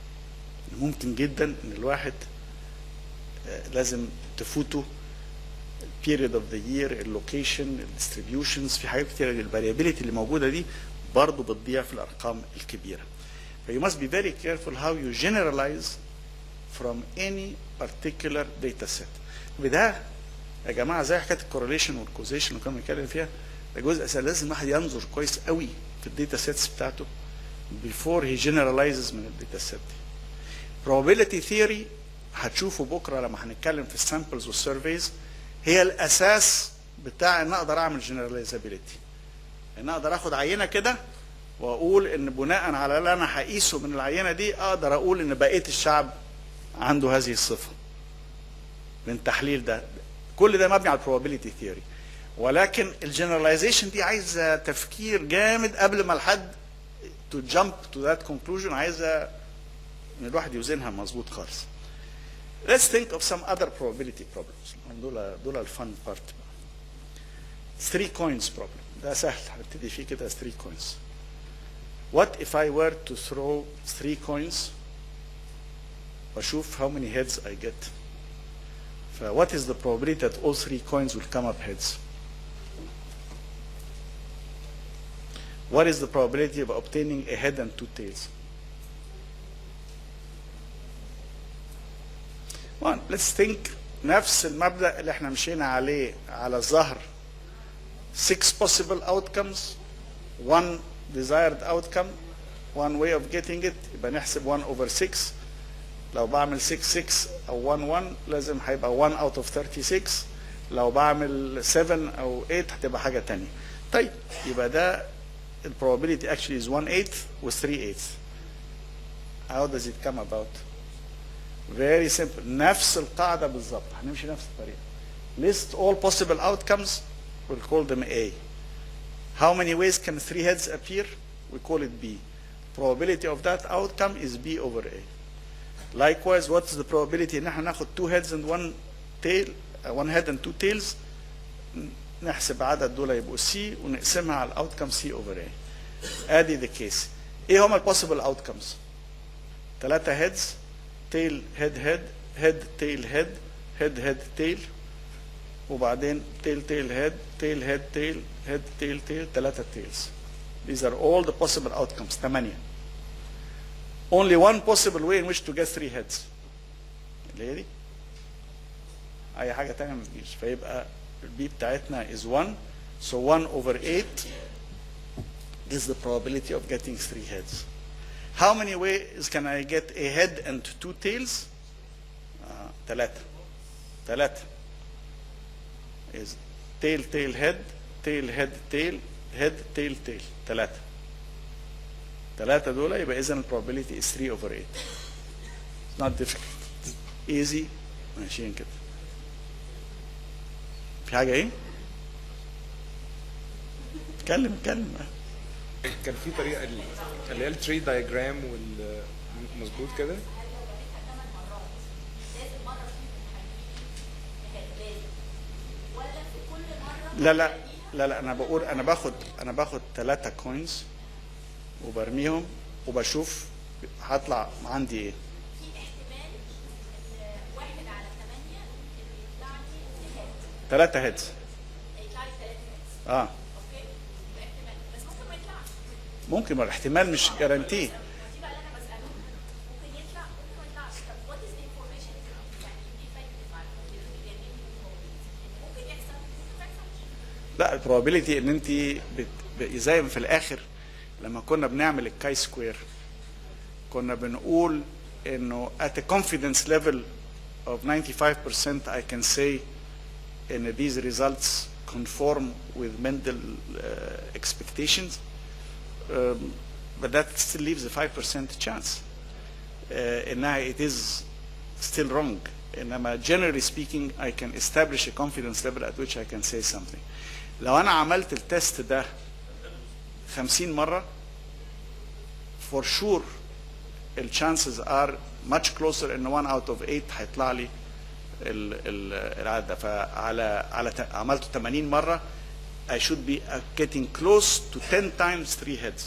ممكن جدا ان الواحد آه، لازم تفوته period of the year اللوكيشن الديستريبيوشنز في حاجات كتيره الفاريابيليتي اللي موجوده دي برضه بتضيع في الارقام الكبيره ف you must be very careful how you generalize from any particular data set بده يا جماعه زي حكايه الكورليشن والكوزيشن اللي كنا بنتكلم فيها ده جزء أساسي لازم الواحد ينظر كويس قوي في الداتا سيتس بتاعته before he generalizes من الداتا سيت دي probability theory هتشوفوا بكره لما هنتكلم في السامبلز والسيرفيز هي الاساس بتاع ان اقدر اعمل generalizability ان اقدر اخد عينه كده واقول ان بناء على اللي انا هقيسه من العينه دي اقدر اقول ان بقيه الشعب عنده هذه الصفه من التحليل ده كل ده مبني على البروبابيلتي ثيوري ولكن الجنراليزيشن دي عايزه تفكير جامد قبل ما الحد تو جامب تو ذات كونكلوجن عايزه ان الواحد يوزنها مظبوط خالص Let's think of some other probability problems دول دول الفن بارت 3 coins problem ده سهل هنبتدي فيه كده 3 coins What if I were to throw 3 coins واشوف how many heads I get ف what is the probability that all three coins will come up heads What is the probability of obtaining a head and two tails? One, let's think نفس المبدأ اللي احنا مشينا عليه على الظهر six possible outcomes one desired outcome one way of getting it يبقى نحسب 1 over 6 لو بعمل 6 6 او 1 1 لازم هيبقى 1 out of 36 لو بعمل 7 او 8 هتبقى حاجة تانية طيب يبقى ده the probability actually is 1 eighth with 3 eighths. How does it come about? Very simple. نفس القاعدة بالظبط. هنمشي نفس الطريقة. List all possible outcomes. We'll call them A. How many ways can three heads appear? We call it B. Probability of that outcome is B over A. Likewise, what's the probability ان احنا ناخد two heads and one tail, uh, one head and two tails نحسب عدد دول يبقوا سي ونقسمها على الاوتكم سي اوفر اي ادي ذا كيس ايه هما البوسيبل اوتكمز ثلاثة هيدز تيل هيد هيد هيد تيل هيد هيد هيد تيل وبعدين تيل تيل هيد تيل هيد تيل هيد تيل تيل ثلاثة تيلز These are all the possible outcomes ثمانية Only one possible way in which to get three heads اللي هي دي أي حاجة تانية ما تجيش فيبقى البي بتاعتنا is 1 so 1 over 8 is the probability of getting three heads how many ways can I get a head and two tails آه، ثلاثة ثلاثة is tail tail head tail head tail head tail tail ثلاثة ثلاثة دول يبقى إذا probability is 3 over 8 it's not difficult It's easy ماشيين كده في حاجة إيه؟ اتكلم اتكلم كان في طريقه ال- اللي هي التري دايجرام مظبوط كده لا لا لا لا انا بقول انا باخد انا باخد ثلاثة كوينز وبرميهم وبشوف هطلع عندي ايه في احتمال ان واحد على ثمانية اللي يطلع لي هيد ثلاثة هيدز يطلع لي ثلاثة هيدز اه اوكي يبقى احتمال بس ممكن ما يطلعش ممكن ما الاحتمال مش جارانتيه ودي بقى اللي انا بسأله ممكن يطلع ممكن ما يطلعش طب وات از انفورميشن يعني دي فايدة المعلومة ممكن يحصل ممكن ما يحصلش لا البروبابيلتي ان انت بت... ب- زي ما في الاخر لما كنا بنعمل الكاي سكوير كنا بنقول انه at a confidence level of 95% I can say ان these results conform with Mendel uh, expectations um, but that still leaves a 5% chance uh, انها it is still wrong انما generally speaking I can establish a confidence level at which I can say something لو انا عملت التست ده 50 مرة for sure the chances are much closer ان 1 out of 8 هيطلع لي ال- ال- العدد ده فعلى على ت- عملته 80 مرة I should be uh, getting close to 10 times 3 heads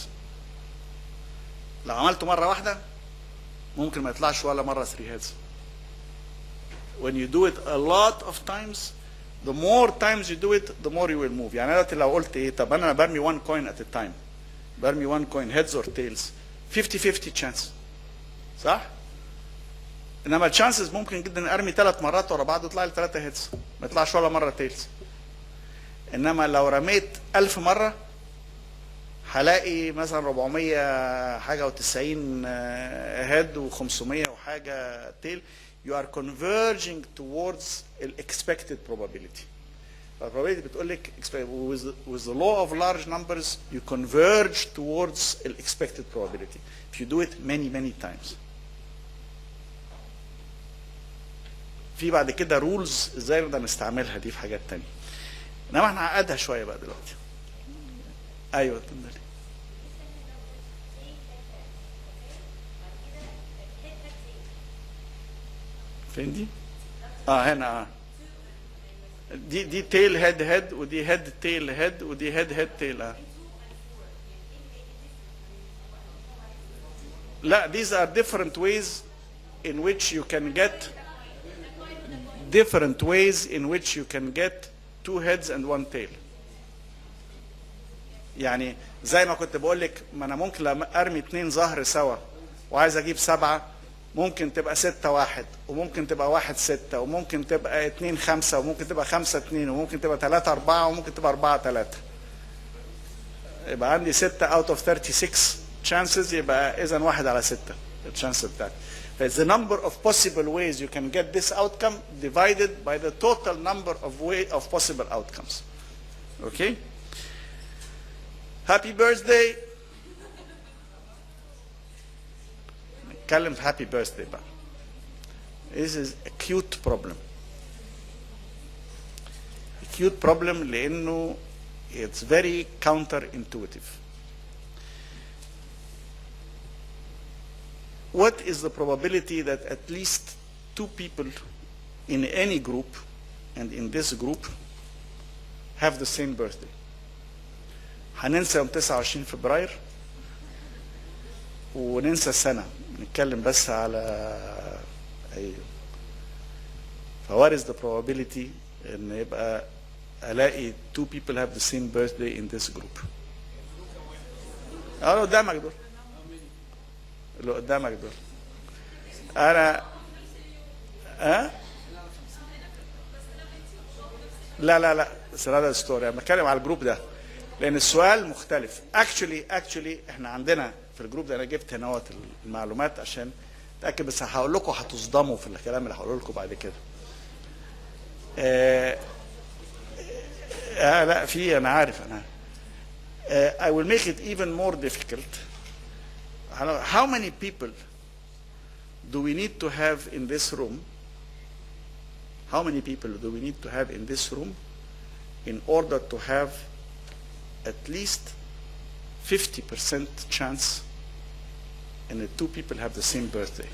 لو عملته مرة واحدة ممكن ما يطلعش ولا مرة 3 heads when you do it a lot of times the more times you do it the more you will move يعني انا دلوقتي لو قلت ايه طب انا برمي one coin at a time برمي one coin heads or tails 50 50 chance صح؟ انما الشانسز ممكن جدا ارمي ثلاث مرات ورا بعض يطلع لي ثلاثه هيدز ما يطلعش ولا مره تيلز انما لو رميت 1000 مره هلاقي مثلا 400 حاجه و90 هيد و500 وحاجه تيل you are converging towards ال expected probability probability بتقول لك expect- with, with the law of large numbers you converge towards ال expected probability if you do it many many times في بعد كده رولز ازاي نقدر نستعملها دي في حاجات تانية انما هنعقدها شويه بقى دلوقتي ايوه اتفضلي فين دي؟ اه هنا اه دي دي تيل هيد هيد ودي هيد تيل هيد ودي هيد هيد تيل اه لا these are different ways in which you can get different ways in which you can get two heads and one tail يعني زي ما كنت بقول لك ما انا ممكن لما ارمي اتنين ظهر سوا وعايز اجيب سبعه ممكن تبقى ستة واحد وممكن تبقى واحد ستة وممكن تبقى اتنين خمسة وممكن تبقى خمسة اتنين وممكن تبقى تلاتة أربعة وممكن تبقى أربعة تلاتة يبقى عندي ستة out of 36 chances يبقى إذا واحد على ستة الشانس بتاعتي It's the number of possible ways you can get this outcome divided by the total number of way of possible outcomes. Okay? Happy birthday. نتكلم في happy birthday بقى. This is a cute problem. A cute problem لأنه it's very counterintuitive. what is the probability that at least two people in any group and in this group have the same birthday هننسى يوم 29 فبراير وننسى السنة نتكلم بس على أي ف what is the probability ان يبقى الاقي two people have the same birthday in this group اه اللي قدامك دول اللي قدامك دول انا ها لا لا لا بس هذا ستوري انا بتكلم على الجروب ده لان السؤال مختلف اكشولي اكشولي احنا عندنا في الجروب ده انا جبت هنا المعلومات عشان اتاكد بس هقول لكم هتصدموا في الكلام اللي هقوله لكم بعد كده آه آه لا في انا عارف انا آه I will make it even more difficult how many people do we need to have in this room how many people do we need to have in this room in order to have at least 50% chance and the two people have the same birthday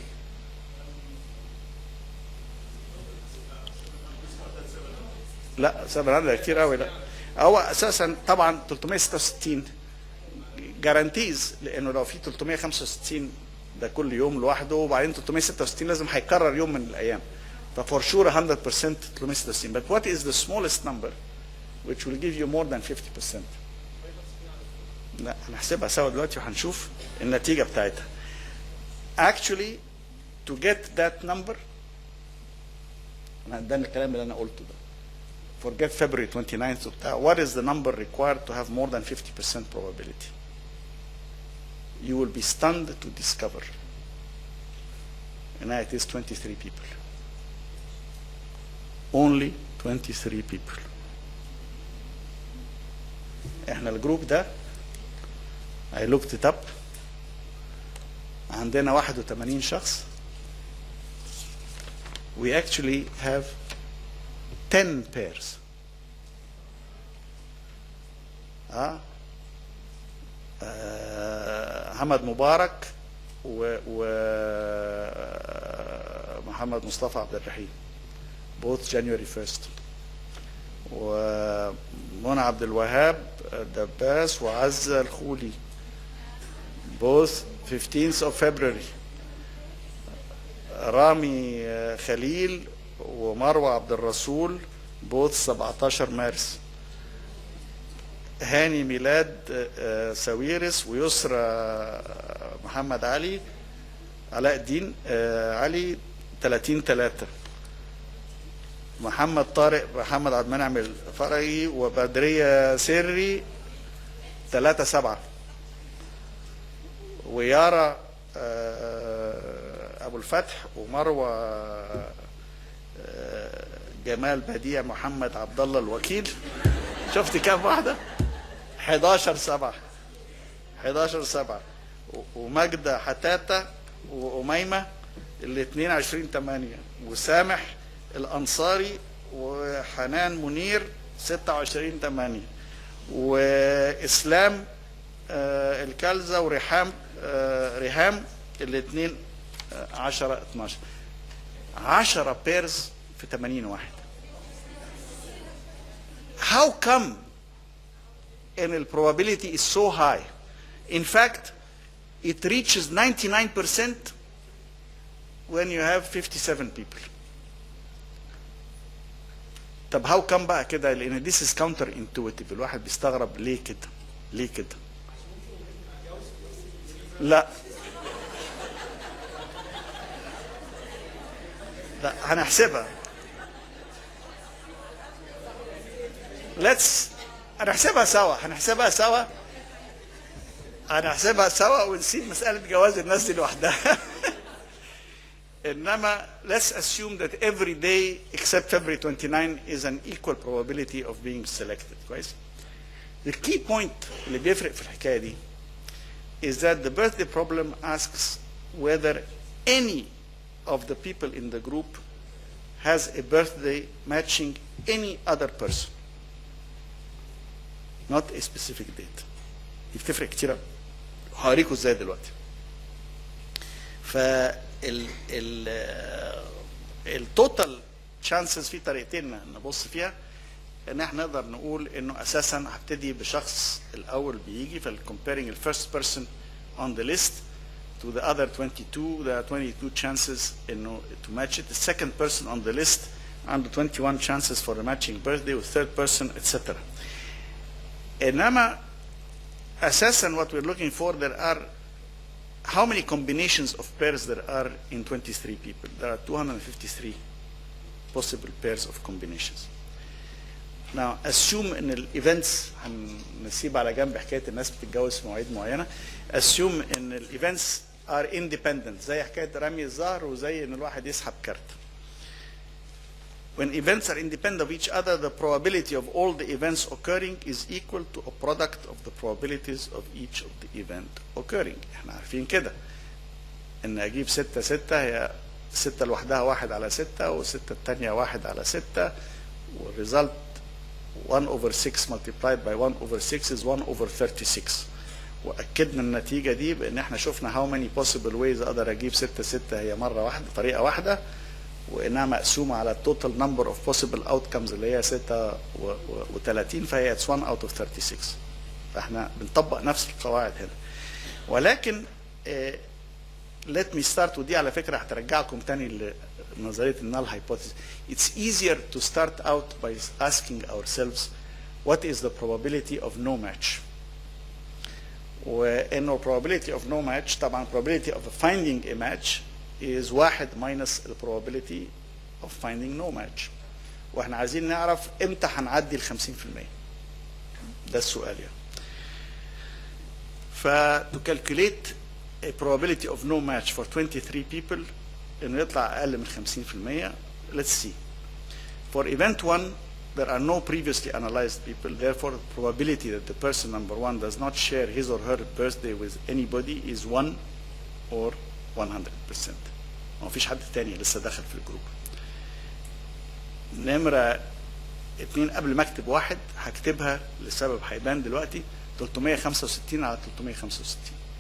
لا سبعة ده كتير قوي لا هو اساسا طبعا 366 جارانتيز لانه لو في 365 ده كل يوم لوحده وبعدين 366 لازم هيكرر يوم من الايام ففور شور 100% 366 but what is the smallest number which will give you more than 50% لا هنحسبها سوا دلوقتي وهنشوف النتيجة بتاعتها actually to get that number انا ده الكلام اللي انا قلته ده forget February 29th وبتاع what is the number required to have more than 50% probability you will be stunned to discover and it is 23 people only 23 people احنا الجروب ده I looked it up عندنا 81 شخص we actually have 10 pairs اه محمد مبارك و, و محمد مصطفى عبد الرحيم both January 1st ومنى عبد الوهاب دباس وعزة الخولي both 15th of February رامي خليل ومروة عبد الرسول بوث 17 مارس هاني ميلاد آه، ساويرس ويسرى آه، محمد علي علاء الدين آه، علي 30 3 محمد طارق محمد عبد المنعم الفرعي وبدرية سري 3 7 ويارا آه، ابو الفتح ومروه آه، جمال بديع محمد عبد الله الوكيل شفت كام واحده 11 7 11 7 وماجدة حتاتة وأميمة الاثنين 20 8 وسامح الأنصاري وحنان منير 26 8 وإسلام آه، الكلزة وريحام آه، ريهام الاثنين 10 12 10 بيرز في 80 واحد How come and the probability is so high. In fact, it reaches 99% when you have 57 people. طب how come بقى كده لان this is counter intuitive الواحد بيستغرب ليه كده ليه كده لا لا هنحسبها let's هنحسبها سوا هنحسبها سوا هنحسبها سوا ونسيب مسألة جواز الناس دي لوحدها انما let's assume that every day except February 29 is an equal probability of being selected كويس the key point اللي بيفرق في الحكاية دي is that the birthday problem asks whether any of the people in the group has a birthday matching any other person not a specific date دي بتفرق كتير أوي. هوريكم ازاي دلوقتي فال ال التوتال تشانسز في طريقتين نبص فيها ان احنا نقدر نقول انه اساسا هبتدي بشخص الاول بيجي فالcomparing the first person on the list to the other 22 there are 22 chances انه to match it the second person on the list عنده 21 chances for a matching birthday with third person etc انما اساسا what we're looking for there are how many combinations of pairs there are in 23 people there are 253 possible pairs of combinations now assume ان الايفنتس هنسيب على جنب حكايه الناس بتتجوز في مواعيد معينه assume ان الايفنتس are independent زي حكايه رمي الزهر وزي ان الواحد يسحب كارت When events are independent of each other, the probability of all the events occurring is equal to a product of the probabilities of each of the event occurring. احنا عارفين كده. ان اجيب ستة ستة هي ستة لوحدها واحد على ستة والستة التانية واحد على ستة والريزلت 1 over 6 multiplied by 1 over 6 is 1 over 36 واكدنا النتيجه دي بان احنا شفنا how many possible ways اقدر اجيب 6 6 هي مره واحده طريقه واحده وانها مقسومه على التوتال نمبر اوف possible outcomes اللي هي 6 و30 فهي it's 1 out of 36 فاحنا بنطبق نفس القواعد هنا ولكن آه، let me start ودي على فكره هترجعكم تاني لنظريه النال hypothesis it's easier to start out by asking ourselves what is the probability of no match وانه probability of no match طبعا probability of finding a match is واحد minus the probability of finding no match واحنا عايزين نعرف امتى هنعدي ال 50% ده السؤال يعني ف to calculate a probability of no match for 23 people انه يطلع اقل من 50% let's see for event 1 there are no previously analyzed people therefore the probability that the person number one does not share his or her birthday with anybody is 1 or 100% ما فيش حد تاني لسه دخل في الجروب نمرة اتنين قبل ما اكتب واحد هكتبها لسبب هيبان دلوقتي 365 على 365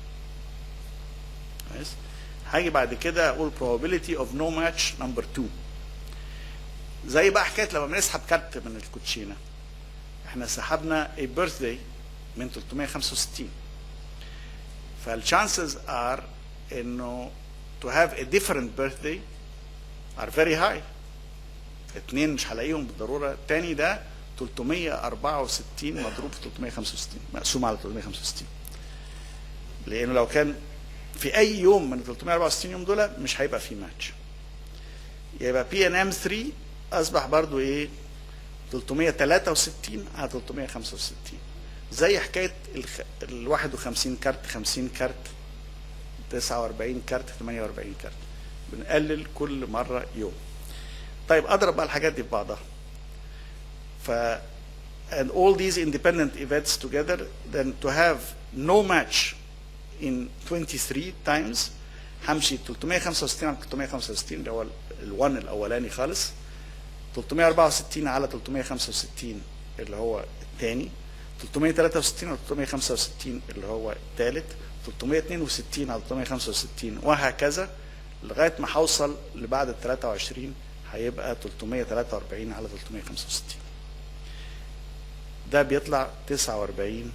كويس هاجي بعد كده اقول probability of no match number 2 زي بقى حكايه لما بنسحب كارت من الكوتشينه احنا سحبنا a birthday من 365 فالشانسز are انه to have a different birthday are very high اتنين مش هلاقيهم بالضروره التاني ده 364 مضروب في 365 مقسوم على 365 لانه لو كان في اي يوم من ال 364 يوم دول مش هيبقى في ماتش يبقى بي ان ام 3 اصبح برضو ايه 363 على 365 زي حكايه الخ... ال 51 كارت 50 كارت 49 كارت 48 كارت بنقلل كل مره يوم طيب اضرب بقى الحاجات دي في بعضها ف and all these independent events together then to have no match in 23 times همشي 365 على 365 اللي هو ال1 الاولاني خالص 364 على 365 اللي هو الثاني 363 على 365 اللي هو الثالث 362 على 365 وهكذا لغايه ما هوصل لبعد ال 23 هيبقى 343 على 365 ده بيطلع 49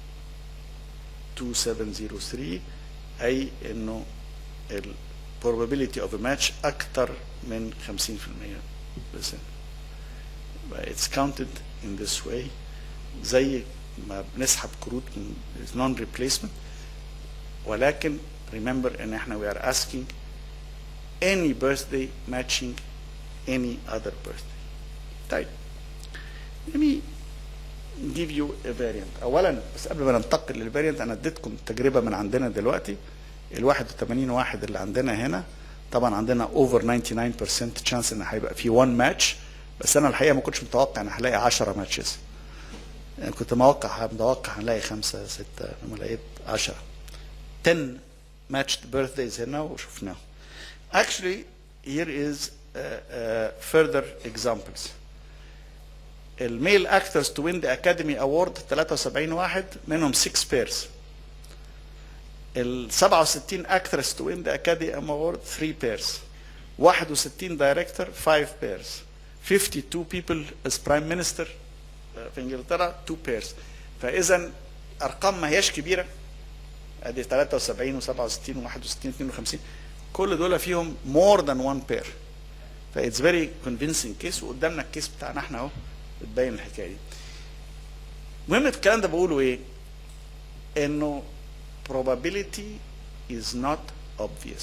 2703 اي انه ال probability of a match اكتر من 50% بس it's counted in this way زي ما بنسحب كروت من non replacement ولكن remember ان احنا we are asking any birthday matching any other birthday طيب let me give you a variant اولا بس قبل ما ننتقل للفاريانت انا اديتكم تجربه من عندنا دلوقتي ال 81 واحد اللي عندنا هنا طبعا عندنا اوفر 99% تشانس ان هيبقى في 1 ماتش بس انا الحقيقه ما كنتش متوقع ان هلاقي 10 ماتشز يعني كنت متوقع متوقع هنلاقي خمسه سته لما لقيت 10 10 matched birthdays هنا وشفناهم actually here is uh, uh, further examples الميل اكترز تو وين ذا اكاديمي اوورد 73 واحد منهم 6 بيرز ال 67 اكترز تو وين ذا اكاديمي اوورد 3 بيرز 61 دايركتور 5 بيرز 52 people as prime minister في انجلترا 2 بيرز فاذا ارقام ما هياش كبيره ادي 73 و67 و61 52 كل دول فيهم more than one pair فايتس فيري كونفينسنج كيس وقدامنا الكيس بتاعنا احنا اهو بتبين الحكايه دي المهم الكلام ده بقوله ايه انه probability is not obvious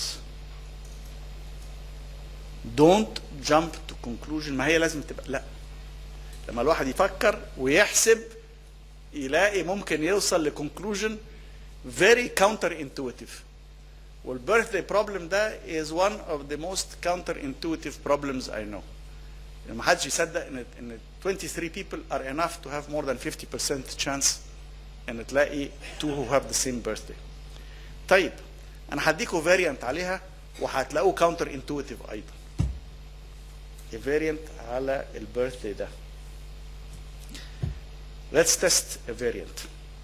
don't jump to conclusion ما هي لازم تبقى لا لما الواحد يفكر ويحسب يلاقي ممكن يوصل لكونكلوجن very counter intuitive والبيرثدي بروبلم ده is one of the most counter intuitive problems I know ما حدش يصدق ان ان 23 people are enough to have more than 50% chance ان تلاقي two who have the same birthday. طيب انا هديكوا فاريانت عليها وهتلاقوه counter intuitive ايضا. فاريانت على البيرثدي ده. Let's test a variant.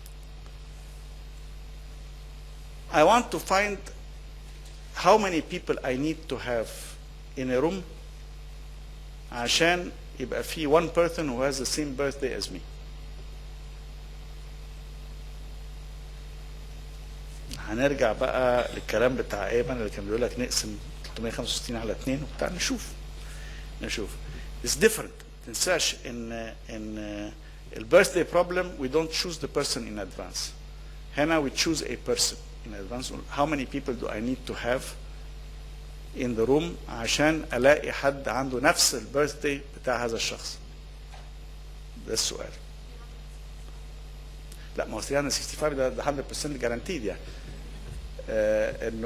I want to find how many people I need to have in a room عشان يبقى في one person who has the same birthday as me. هنرجع بقى للكلام بتاع ايمن اللي كان بيقول لك نقسم 365 على 2 وبتاع نشوف نشوف It's different ما تنساش ان ان البيرثدي بروبلم we don't choose the person in advance هنا we choose a person in advance how many people do I need to have in the room عشان الاقي حد عنده نفس البيرثدي بتاع هذا الشخص ده السؤال لا ما هو 365 ده ده 100% جارانتيد يعني آه انه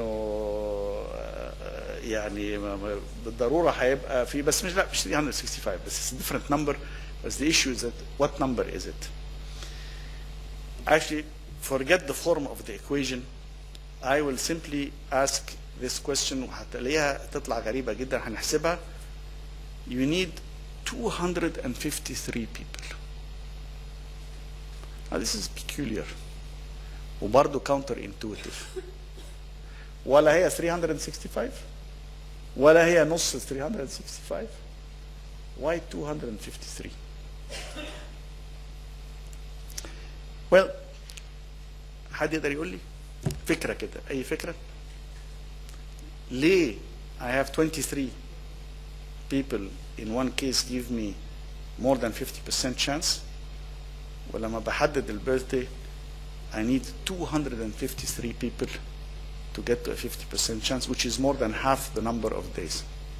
آه يعني ما- ما- بالضروره هيبقى في بس مش لا مش 365 بس it's a different number بس the issue is that what number is it actually forget the form of the equation I will simply ask this question وهتلاقيها تطلع غريبة جدا هنحسبها you need 253 people Now this is peculiar وبرضه counter intuitive ولا هي 365 ولا هي نص 365 why 253 well حد يقدر يقول لي فكرة كده أي فكرة ليه I have 23 people in one case give me more than 50% chance ولما بحدد البيرثدي I need 253 people to get to a 50% chance which is more than half the number of days.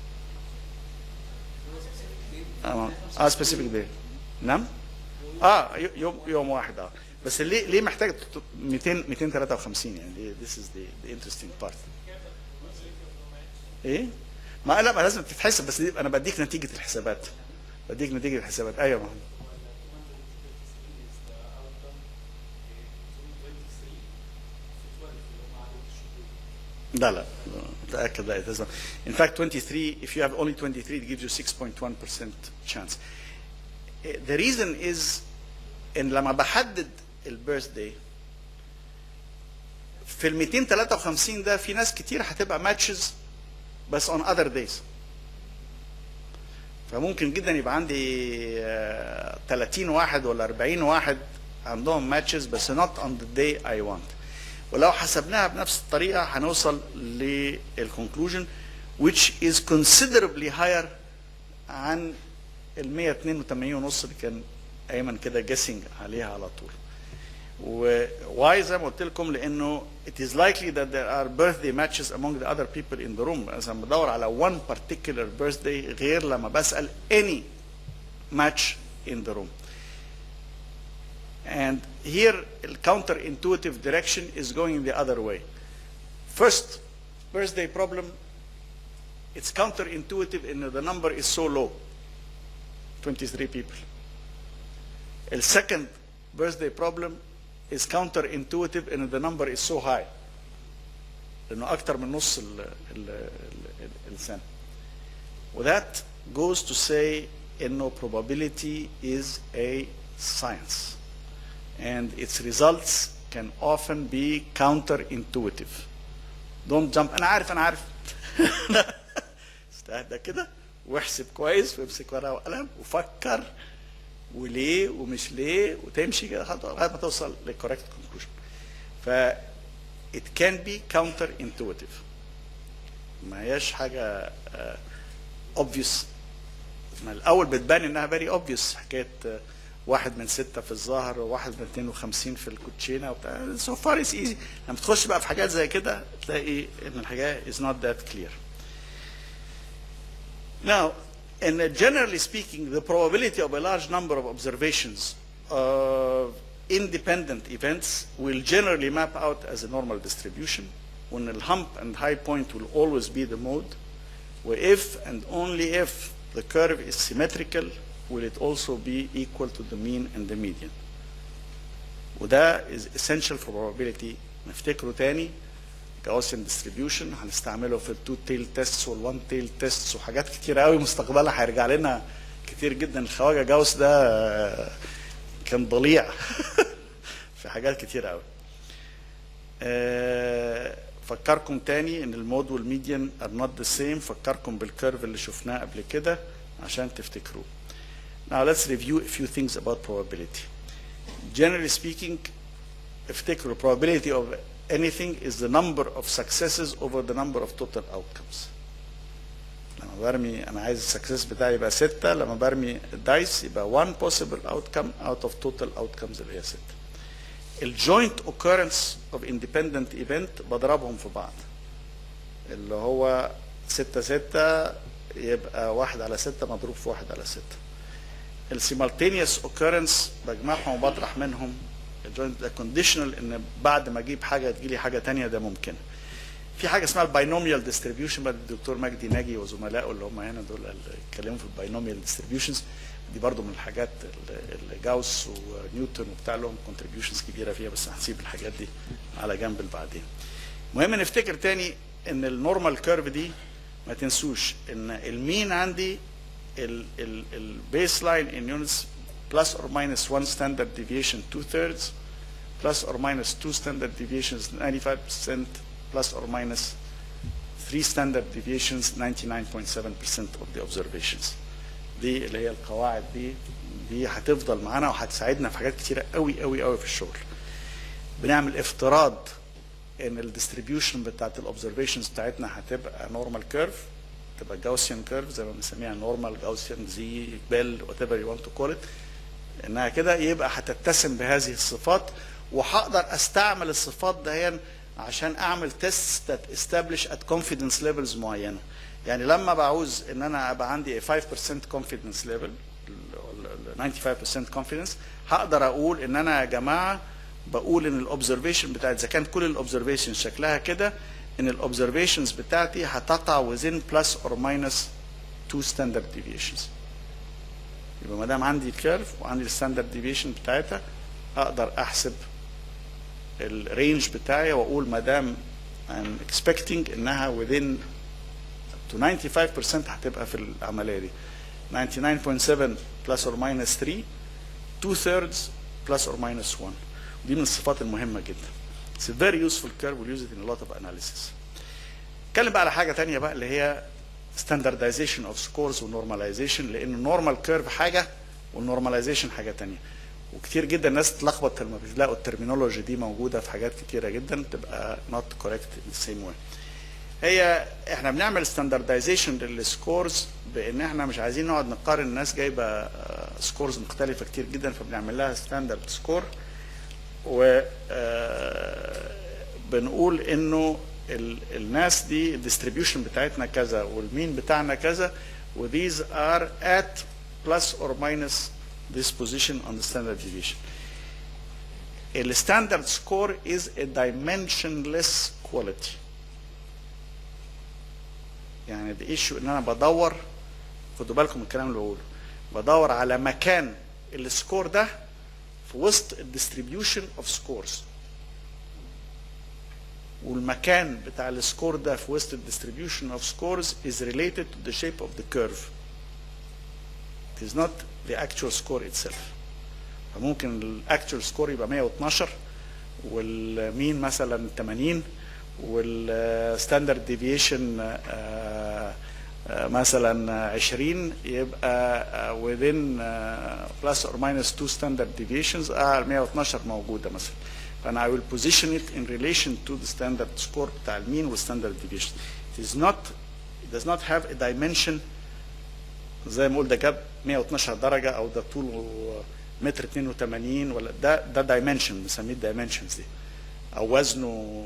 اه آه، specific day نعم اه ي- يوم يوم واحد اه بس ليه ليه محتاج ت- ت- 200 253 يعني دي- this is the, the interesting part ايه ما لا ما لازم تتحسب بس دي انا بديك نتيجه الحسابات بديك نتيجه الحسابات ايوه ما لا لا متاكد لا it doesn't. in fact 23 if you have only 23 it gives you 6.1% chance Eh, the reason is ان لما بحدد البيرث داي في ال 253 ده في ناس كتير هتبقى ماتشز بس on other days فممكن جدا يبقى عندي آه، 30 واحد ولا 40 واحد عندهم ماتشز بس not on the day I want ولو حسبناها بنفس الطريقة هنوصل للكونكلوجن which is considerably higher عن ال 182 ونص اللي كان ايمن كده جيسنج عليها على طول. وواي زي ما قلت لكم لانه it is likely that there are birthday matches among the other people in the room اذا بدور على one particular birthday غير لما بسال any match in the room. And here the counterintuitive direction is going the other way. First birthday problem, it's counterintuitive in that the number is so low, 23 people. The second birthday problem is counterintuitive in that the number is so high. لأنه أكتر من نص ال ال ال السنة. وذات goes to say إنه probability is a science. and its results can often be counterintuitive. Don't jump أنا عارف أنا عارف استهدى كده واحسب كويس وامسك ورقة وقلم وفكر وليه ومش ليه وتمشي كده خطوة لغاية ما توصل للكوريكت conclusion. ف it can be counterintuitive. ما هياش حاجة آه، obvious ما الاول بتبان انها فيري اوبفيوس حكايه آه، واحد من ستة في الظهر وواحد من 52 في الكوتشينه وبتاع سو فار از ايزي لما تخش بقى في حاجات زي كده تلاقي ان الحاجه is not that clear. Now, and uh, generally speaking, the probability of a large number of observations of independent events will generally map out as a normal distribution when the hump and high point will always be the mode if and only if the curve is symmetrical will it also be equal to the mean and the median وده is essential for probability نفتكره تاني Gaussian distribution هنستعمله في التو تيل تيستس والوان تيل تيستس وحاجات كتير قوي مستقبلا هيرجع لنا كتير جدا الخواجه جاوس ده آه، كان ضليع في حاجات كتير قوي آه، فكركم تاني ان المود والميديان ار نوت ذا سيم فكركم بالكيرف اللي شفناه قبل كده عشان تفتكروه Now let's review a few things about probability. Generally speaking, افتكروا probability of anything is the number of successes over the number of total outcomes. لما برمي انا عايز السكسس بتاعي يبقى ستة لما برمي الدايس يبقى one possible outcome out of total outcomes اللي هي ستة. الجوينت occurrence of independent event بضربهم في بعض. اللي هو ستة ستة يبقى واحد على ستة مضروب في واحد على ستة. السيمالتينيوس اوكيرنس بجمعهم وبطرح منهم الجوينت ده كونديشنال ان بعد ما اجيب حاجه تجيلي حاجه تانية ده ممكن في حاجه اسمها الباينوميال ديستريبيوشن بقى الدكتور مجدي ناجي وزملائه اللي هم هنا دول اللي اتكلموا في الباينوميال ديستريبيوشنز دي برضو من الحاجات اللي جاوس ونيوتن وبتاع لهم كونتريبيوشنز كبيره فيها بس هنسيب الحاجات دي على جنب بعدين المهم نفتكر تاني ان النورمال كيرف دي ما تنسوش ان المين عندي البيس لاين in units plus or minus one standard deviation two thirds plus or minus two standard deviations 95% plus or minus three standard deviations 99.7% of the observations دي اللي هي القواعد دي دي هتفضل معانا وهتساعدنا في حاجات كتيره قوي قوي قوي في الشغل بنعمل افتراض ان الديستريبيوشن بتاعت الاوبزرفيشنز بتاعتنا هتبقى نورمال كيرف تبقى جاوسيان كيرف زي ما بنسميها نورمال جاوسيان زي بيل وات ايفر يو ونت تو كول ات انها كده يبقى هتتسم بهذه الصفات وهقدر استعمل الصفات دهيا عشان اعمل تيست ذات استابليش ات كونفيدنس ليفلز معينه يعني لما بعوز ان انا ابقى عندي 5% confidence level ال- ال- 95% confidence هقدر اقول ان انا يا جماعه بقول ان الاوبزرفيشن بتاعت اذا كان كل الاوبزرفيشن شكلها كده ان الاوبزرفيشنز بتاعتي هتقع within plus or minus two standard deviations يبقى ما دام عندي الكيرف وعندي الستاندرد ديفيشن بتاعتها اقدر احسب الرينج بتاعي واقول ما دام I'm expecting انها within to 95% هتبقى في العمليه دي 99.7 plus or minus 3 two thirds plus or minus 1 دي من الصفات المهمه جدا It's a very useful curve we'll use it in a lot of analysis نتكلم بقى على حاجه تانية بقى اللي هي standardization of scores وnormalization لان النورمال كيرف حاجه والنورماليزيشن حاجه تانية وكتير جدا الناس تتلخبط لما بيلاقوا الترمينولوجي دي موجوده في حاجات كتيره جدا تبقى not correct in the same way هي احنا بنعمل ستاندردايزيشن للسكورز بان احنا مش عايزين نقعد نقارن الناس جايبه سكورز مختلفه كتير جدا فبنعمل لها ستاندرد سكور و آه، بنقول انه ال- الناس دي الديستريبيوشن بتاعتنا كذا والمين بتاعنا كذا و these are at plus or minus this position on the standard deviation. الستاندرد سكور is a dimensionless quality. يعني the issue ان انا بدور خدوا بالكم من الكلام اللي بقوله بدور على مكان السكور ده في وسط الديستريبيوشن اوف سكورز والمكان بتاع السكور ده في وسط الديستريبيوشن اوف سكورز is related to the shape of the curve it is not the actual score itself فممكن الاكتشوال سكور يبقى 112 والمين مثلا 80 والستاندرد ديفيشن مثلا 20 يبقى within plus or minus two standard deviations اه ال 112 موجوده مثلا فانا I will position it in relation to the standard score بتاع المين والستاندرد deviation it is not it does not have a dimension زي ما قلت ده جاب 112 درجه او ده طوله متر 82 ولا ده ده دايمنشن بنسميه الدايمنشنز دي او وزنه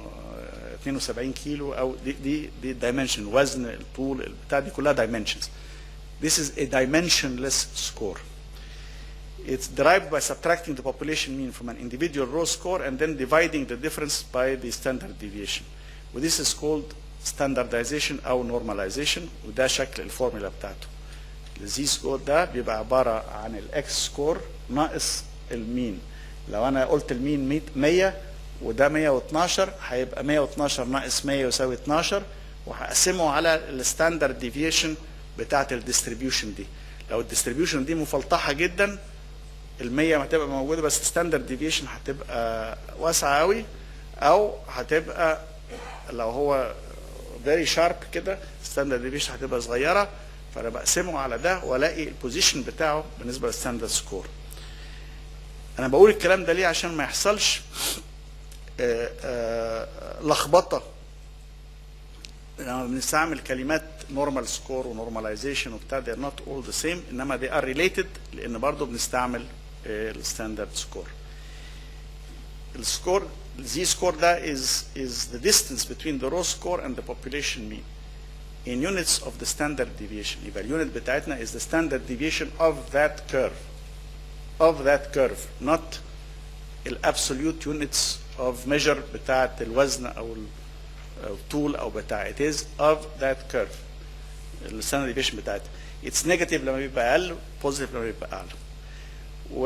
72 كيلو او دي دي دي دايمنشن وزن الطول البتاع دي كلها dimensions this is a dimensionless score it's derived by subtracting the population mean from an individual row score and then dividing the difference by the standard deviation و this is called standardization او normalization وده شكل الفورمولا بتاعته الزي سكور ده بيبقى عباره عن الاكس سكور ناقص المين لو انا قلت المين 100 100 وده 112 هيبقى 112 ناقص 100 يساوي 12 وهقسمه على الستاندرد ديفيشن بتاعه الديستريبيوشن دي لو الديستريبيوشن دي مفلطحه جدا ال 100 هتبقى موجوده بس الستاندرد ديفيشن هتبقى واسعه قوي او هتبقى لو هو فيري شارب كده الستاندرد ديفيشن هتبقى صغيره فانا بقسمه على ده والاقي البوزيشن بتاعه بالنسبه للستاندرد سكور انا بقول الكلام ده ليه عشان ما يحصلش آه، آه، لخبطه لما بنستعمل كلمات نورمال سكور ونورماليزيشن وبتاع they are not all the same انما they are related لان برضه بنستعمل الستاندرد سكور السكور الزي سكور ده is is the distance between the raw score and the population mean in units of the standard deviation يبقى اليونت بتاعتنا is the standard deviation of that curve of that curve not الابسوليوت units of measure بتاعت الوزن او ال- أو الطول او بتاع it is of that curve الستاندرد deviation بتاعتها it's negative لما بيبقى اقل positive لما بيبقى اعلى و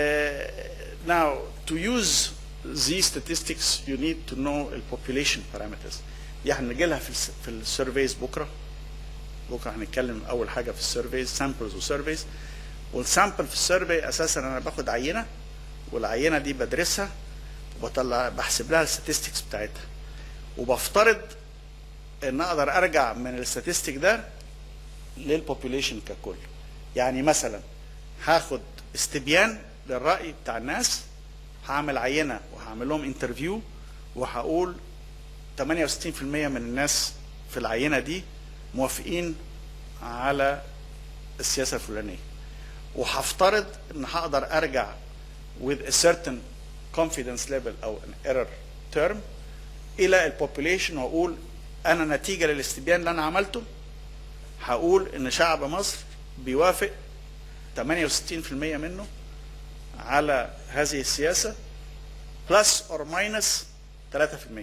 now to use these statistics you need to know the population parameters دي هنجي لها في الس- في السيرفيز بكره بكره هنتكلم اول حاجه في السيرفيز سامبلز وسيرفيز والسامبل في السيرفي اساسا انا باخد عينه والعينه دي بدرسها وبطلع بحسب لها الستاتستكس بتاعتها وبفترض ان اقدر ارجع من الستاتستيك ده للبوبوليشن ككل يعني مثلا هاخد استبيان للراي بتاع الناس هعمل عينه وهعمل لهم انترفيو وهقول 68% من الناس في العينه دي موافقين على السياسه الفلانيه وهفترض ان هقدر ارجع with a certain confidence level او an error term الى البوبوليشن واقول انا نتيجه للاستبيان اللي انا عملته هقول ان شعب مصر بيوافق 68% منه على هذه السياسه بلس اور ماينس 3%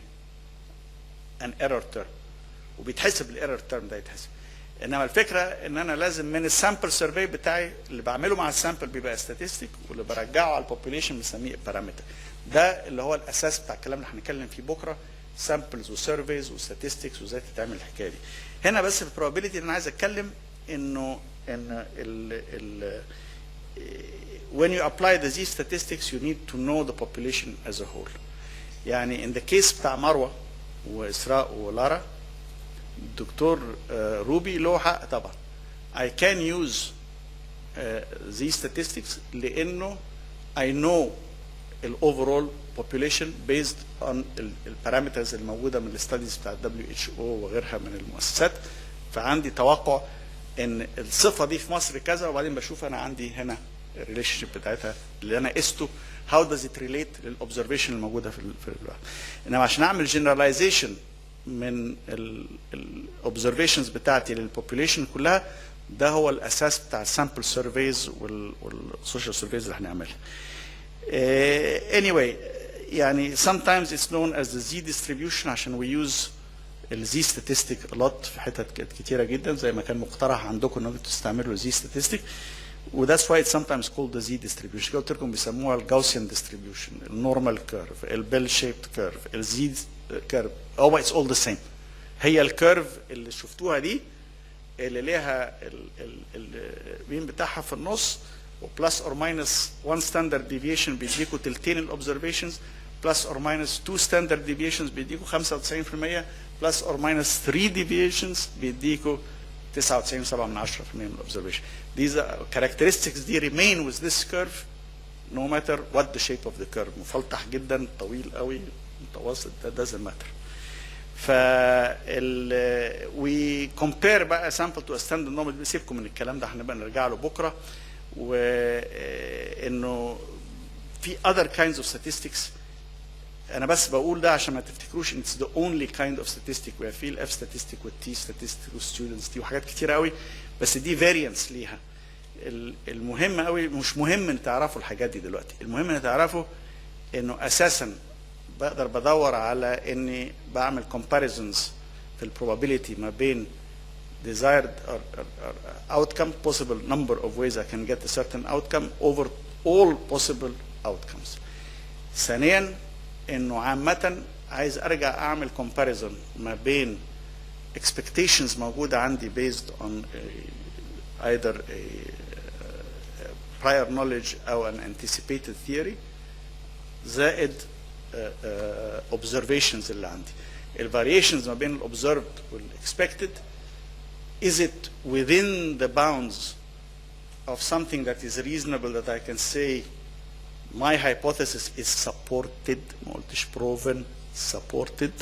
ان ايرور تيرم وبيتحسب الايرور تيرم ده يتحسب انما الفكره ان انا لازم من السامبل سيرفي بتاعي اللي بعمله مع السامبل بيبقى ستاتستيك واللي برجعه على البوبوليشن بنسميه بارامتر ده اللي هو الاساس بتاع الكلام اللي هنتكلم فيه بكره سامبلز وسيرفيز وستاتستكس وازاي تتعمل الحكايه دي هنا بس في البروبابيلتي اللي انا عايز اتكلم انه ان ال ال when you apply the z statistics you need to know the population as a whole يعني in the case بتاع مروه واسراء ولارا الدكتور آه، روبي له حق طبعا I can use آه، these statistics لانه I know ال overall population based on ال- البارامترز الموجوده من الستاديز بتاع ال WHO وغيرها من المؤسسات فعندي توقع ان الصفه دي في مصر كذا وبعدين بشوف انا عندي هنا الريليشن شيب بتاعتها اللي انا قسته how does it relate للاوبزرفيشن الموجوده في ال- في الوقت انما عشان اعمل generalization من الاوبزرفيشنز بتاعتي للبوبوليشن كلها ده هو الاساس بتاع السامبل سيرفيز والسوشيال سيرفيز اللي هنعملها. Uh, anyway يعني sometimes it's known as the Z distribution عشان we use ال Z statistic a lot في حتت كت- كتيرة جدا زي ما كان مقترح عندكم انكم تستعملوا Z statistic و that's why it's sometimes called the Z distribution قلت لكم بيسموها ال Gaussian distribution ال normal curve ال bell shaped curve ال Z curve هو it's all the same هي الكيرف اللي شفتوها دي اللي ليها ال- ال- المين بتاعها في النص وبلس اور ماينس 1 ستاندرد ديفيشن بيديكوا تلتين الاوبزرفيشنز بلس اور ماينس 2 ستاندرد ديفيشنز بيديكوا 95% بلس اور ماينس 3 ديفيشنز بيديكوا 99.7 من 10% من الاوبزرفيشن these are- characteristics دي remain with this curve no matter what the shape of the curve مفلطح جدا طويل قوي متوسط ده doesn't matter فال وي كومبير بقى سامبل تو ستاندرد نورمال سيبكم من الكلام ده هنبقى نرجع له بكره وانه في other kinds of statistics انا بس بقول ده عشان ما تفتكروش ان it's the only kind of statistic we have في الاف statistic والتي statistic والستودنتس دي وحاجات كتير قوي بس دي variance ليها ال- المهم قوي مش مهم ان تعرفوا الحاجات دي دلوقتي المهم ان تعرفوا انه اساسا بقدر بدور على اني بعمل comparisons في البروبابيلتي ما بين desired or, or, or outcome possible number of ways I can get a certain outcome over all possible outcomes. ثانيا انه عامة عايز ارجع اعمل comparison ما بين expectations موجودة عندي based on a, either a, uh, prior knowledge او an anticipated theory زائد uh, uh, observations اللي عندي. الفاريشنز ما بين الobserved والاكسبكتد is it within the bounds of something that is reasonable that I can say my hypothesis is supported ما قلتش proven supported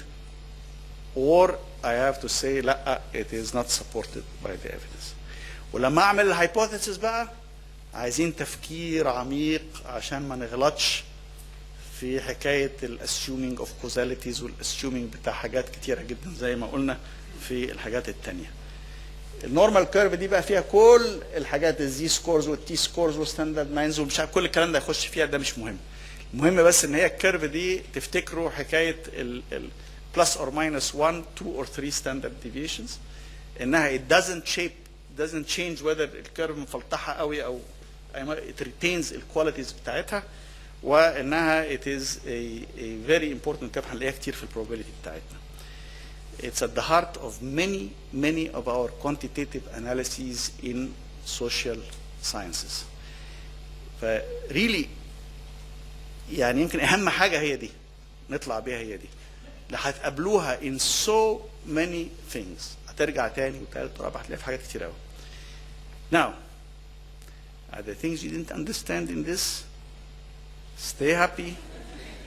or I have to say لا it is not supported by the evidence ولما اعمل الهايبوثيسيس بقى عايزين تفكير عميق عشان ما نغلطش في حكايه الاسيومينج اوف كوزاليتيز والاسيومينج بتاع حاجات كتيره جدا زي ما قلنا في الحاجات التانيه النورمال كيرف دي بقى فيها كل الحاجات الزي سكورز والتي سكورز والستاندرد ماينز ومش عارف كل الكلام ده يخش فيها ده مش مهم المهم بس ان هي الكيرف دي تفتكروا حكايه البلس اور ماينس 1 2 or 3 ستاندرد ديفيشنز انها it doesn't shape doesn't change whether الكيرف مفلطحه قوي او it retains الكواليتيز بتاعتها وانها it is a, a very important curve هنلاقيها كتير في البروبابيلتي بتاعتنا it's at the heart of many, many of our quantitative analyses in social sciences. ف really يعني يمكن أهم حاجة هي دي نطلع بيها هي دي. اللي هتقابلوها in so many things هترجع تاني وتالت ورابع هتلاقي في حاجات كتير قوي. Now, are there things you didn't understand in this? Stay happy.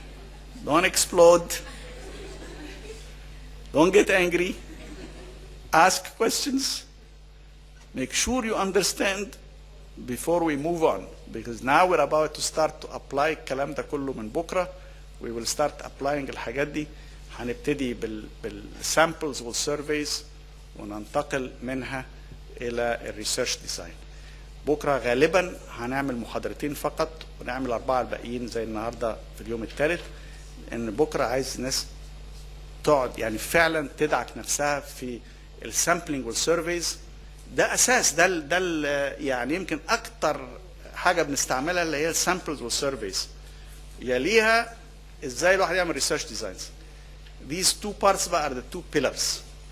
Don't explode. Don't get angry. ask questions, make sure you understand before we move on because now we're about to start to apply الكلام ده كله من بكره we will start applying الحاجات دي هنبتدي بال بالسامبلز والسيرفيز وننتقل منها الى الريسيرش ديزاين بكره غالبا هنعمل محاضرتين فقط ونعمل اربعه الباقيين زي النهارده في اليوم الثالث ان بكره عايز ناس تقعد يعني فعلا تدعك نفسها في السامبلنج والسيرفيز ده اساس ده ال ده ال يعني يمكن اكتر حاجه بنستعملها اللي هي السامبلز والسيرفيز يليها ازاي الواحد يعمل ريسيرش ديزاينز these two parts بقى are the two pillars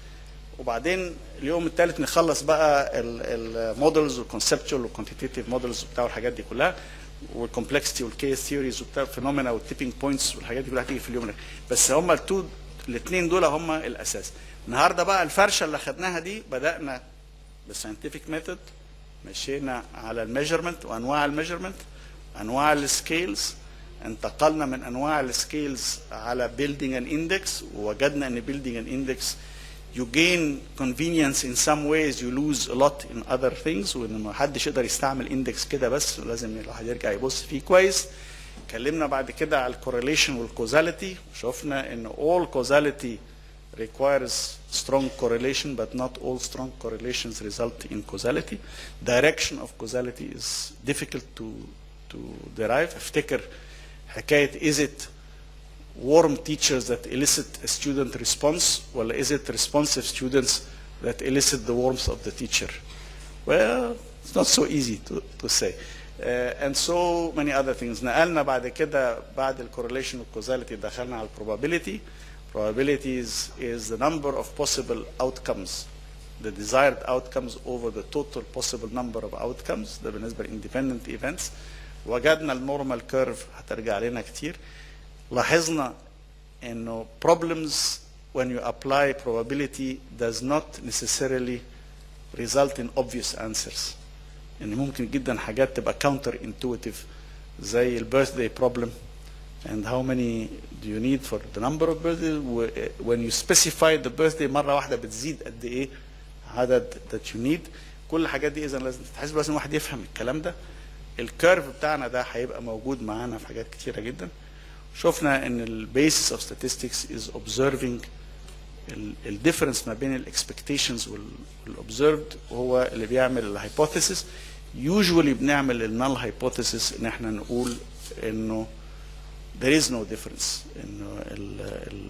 وبعدين اليوم الثالث نخلص بقى المودلز والكونسبتشوال والكوانتيتيف مودلز وبتاع والحاجات دي كلها والكومبلكسيتي والكيس ثيوريز وبتاع الفينومينا والتيبنج بوينتس والحاجات دي كلها هتيجي في اليوم ده بس هم التو الاثنين دول هم الاساس النهارده بقى الفرشه اللي خدناها دي بدانا بالساينتفك ميثود مشينا على الميجرمنت وانواع الميجرمنت انواع السكيلز انتقلنا من انواع السكيلز على building an index ووجدنا ان building an index you gain convenience in some ways you lose a lot in other things وان ما حدش يقدر يستعمل اندكس كده بس لازم الواحد يرجع يبص فيه كويس اتكلمنا بعد كده على الكورليشن والكوزاليتي شفنا ان all causality requires strong correlation but not all strong correlations result in causality direction of causality is difficult to to derive افتكر حكايه is it warm teachers that elicit a student response ولا is it responsive students that elicit the warmth of the teacher well it's not so easy to, to say uh, and so many other things نقلنا بعد كده بعد ال correlation وال causality دخلنا على probability probabilities is the number of possible outcomes the desired outcomes over the total possible number of outcomes ده بالنسبه ل independent events وجدنا النورمال كيرف هترجع لنا كتير لاحظنا انه problems when you apply probability does not necessarily result in obvious answers ان ممكن جدا حاجات تبقى counter intuitive زي ال birthday problem and how many do you need for the number of birthdays when you specify the birthday مره واحده بتزيد قد ايه عدد that you need كل الحاجات دي اذا لازم تتحسب لازم الواحد يفهم الكلام ده الكيرف بتاعنا ده هيبقى موجود معانا في حاجات كتيره جدا شفنا ان البيسس اوف statistics از observing الديفرنس ما بين الاكسبكتيشنز والاوبزرفد وهو اللي بيعمل الهايبوثيسيس يوجوالي بنعمل النال هايبوثيسيس ان احنا نقول انه there is no difference انه ال ال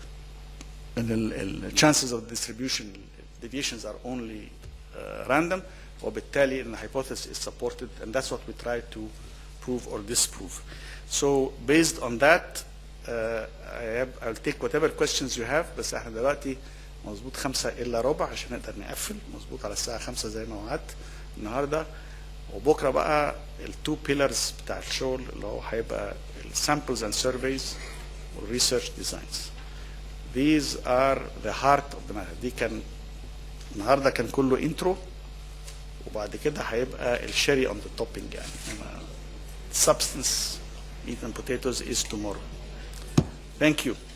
ان ال chances of distribution deviations are only uh, random وبالتالي ان hypothesis is supported and that's what we try to prove or disprove. So based on that uh, I have, I'll take whatever questions you have بس احنا دلوقتي مظبوط خمسة إلا ربع عشان نقدر نقفل مظبوط على الساعة خمسة زي ما وعدت النهاردة وبكرة بقى التو بيلرز بتاع الشغل اللي هو هيبقى السامبلز اند سيرفيز والريسيرش ديزاينز These are the heart of the matter دي كان النهارده كان كله انترو وبعد كده هيبقى الشيري on the topping يعني substance meat and potatoes is tomorrow. Thank you.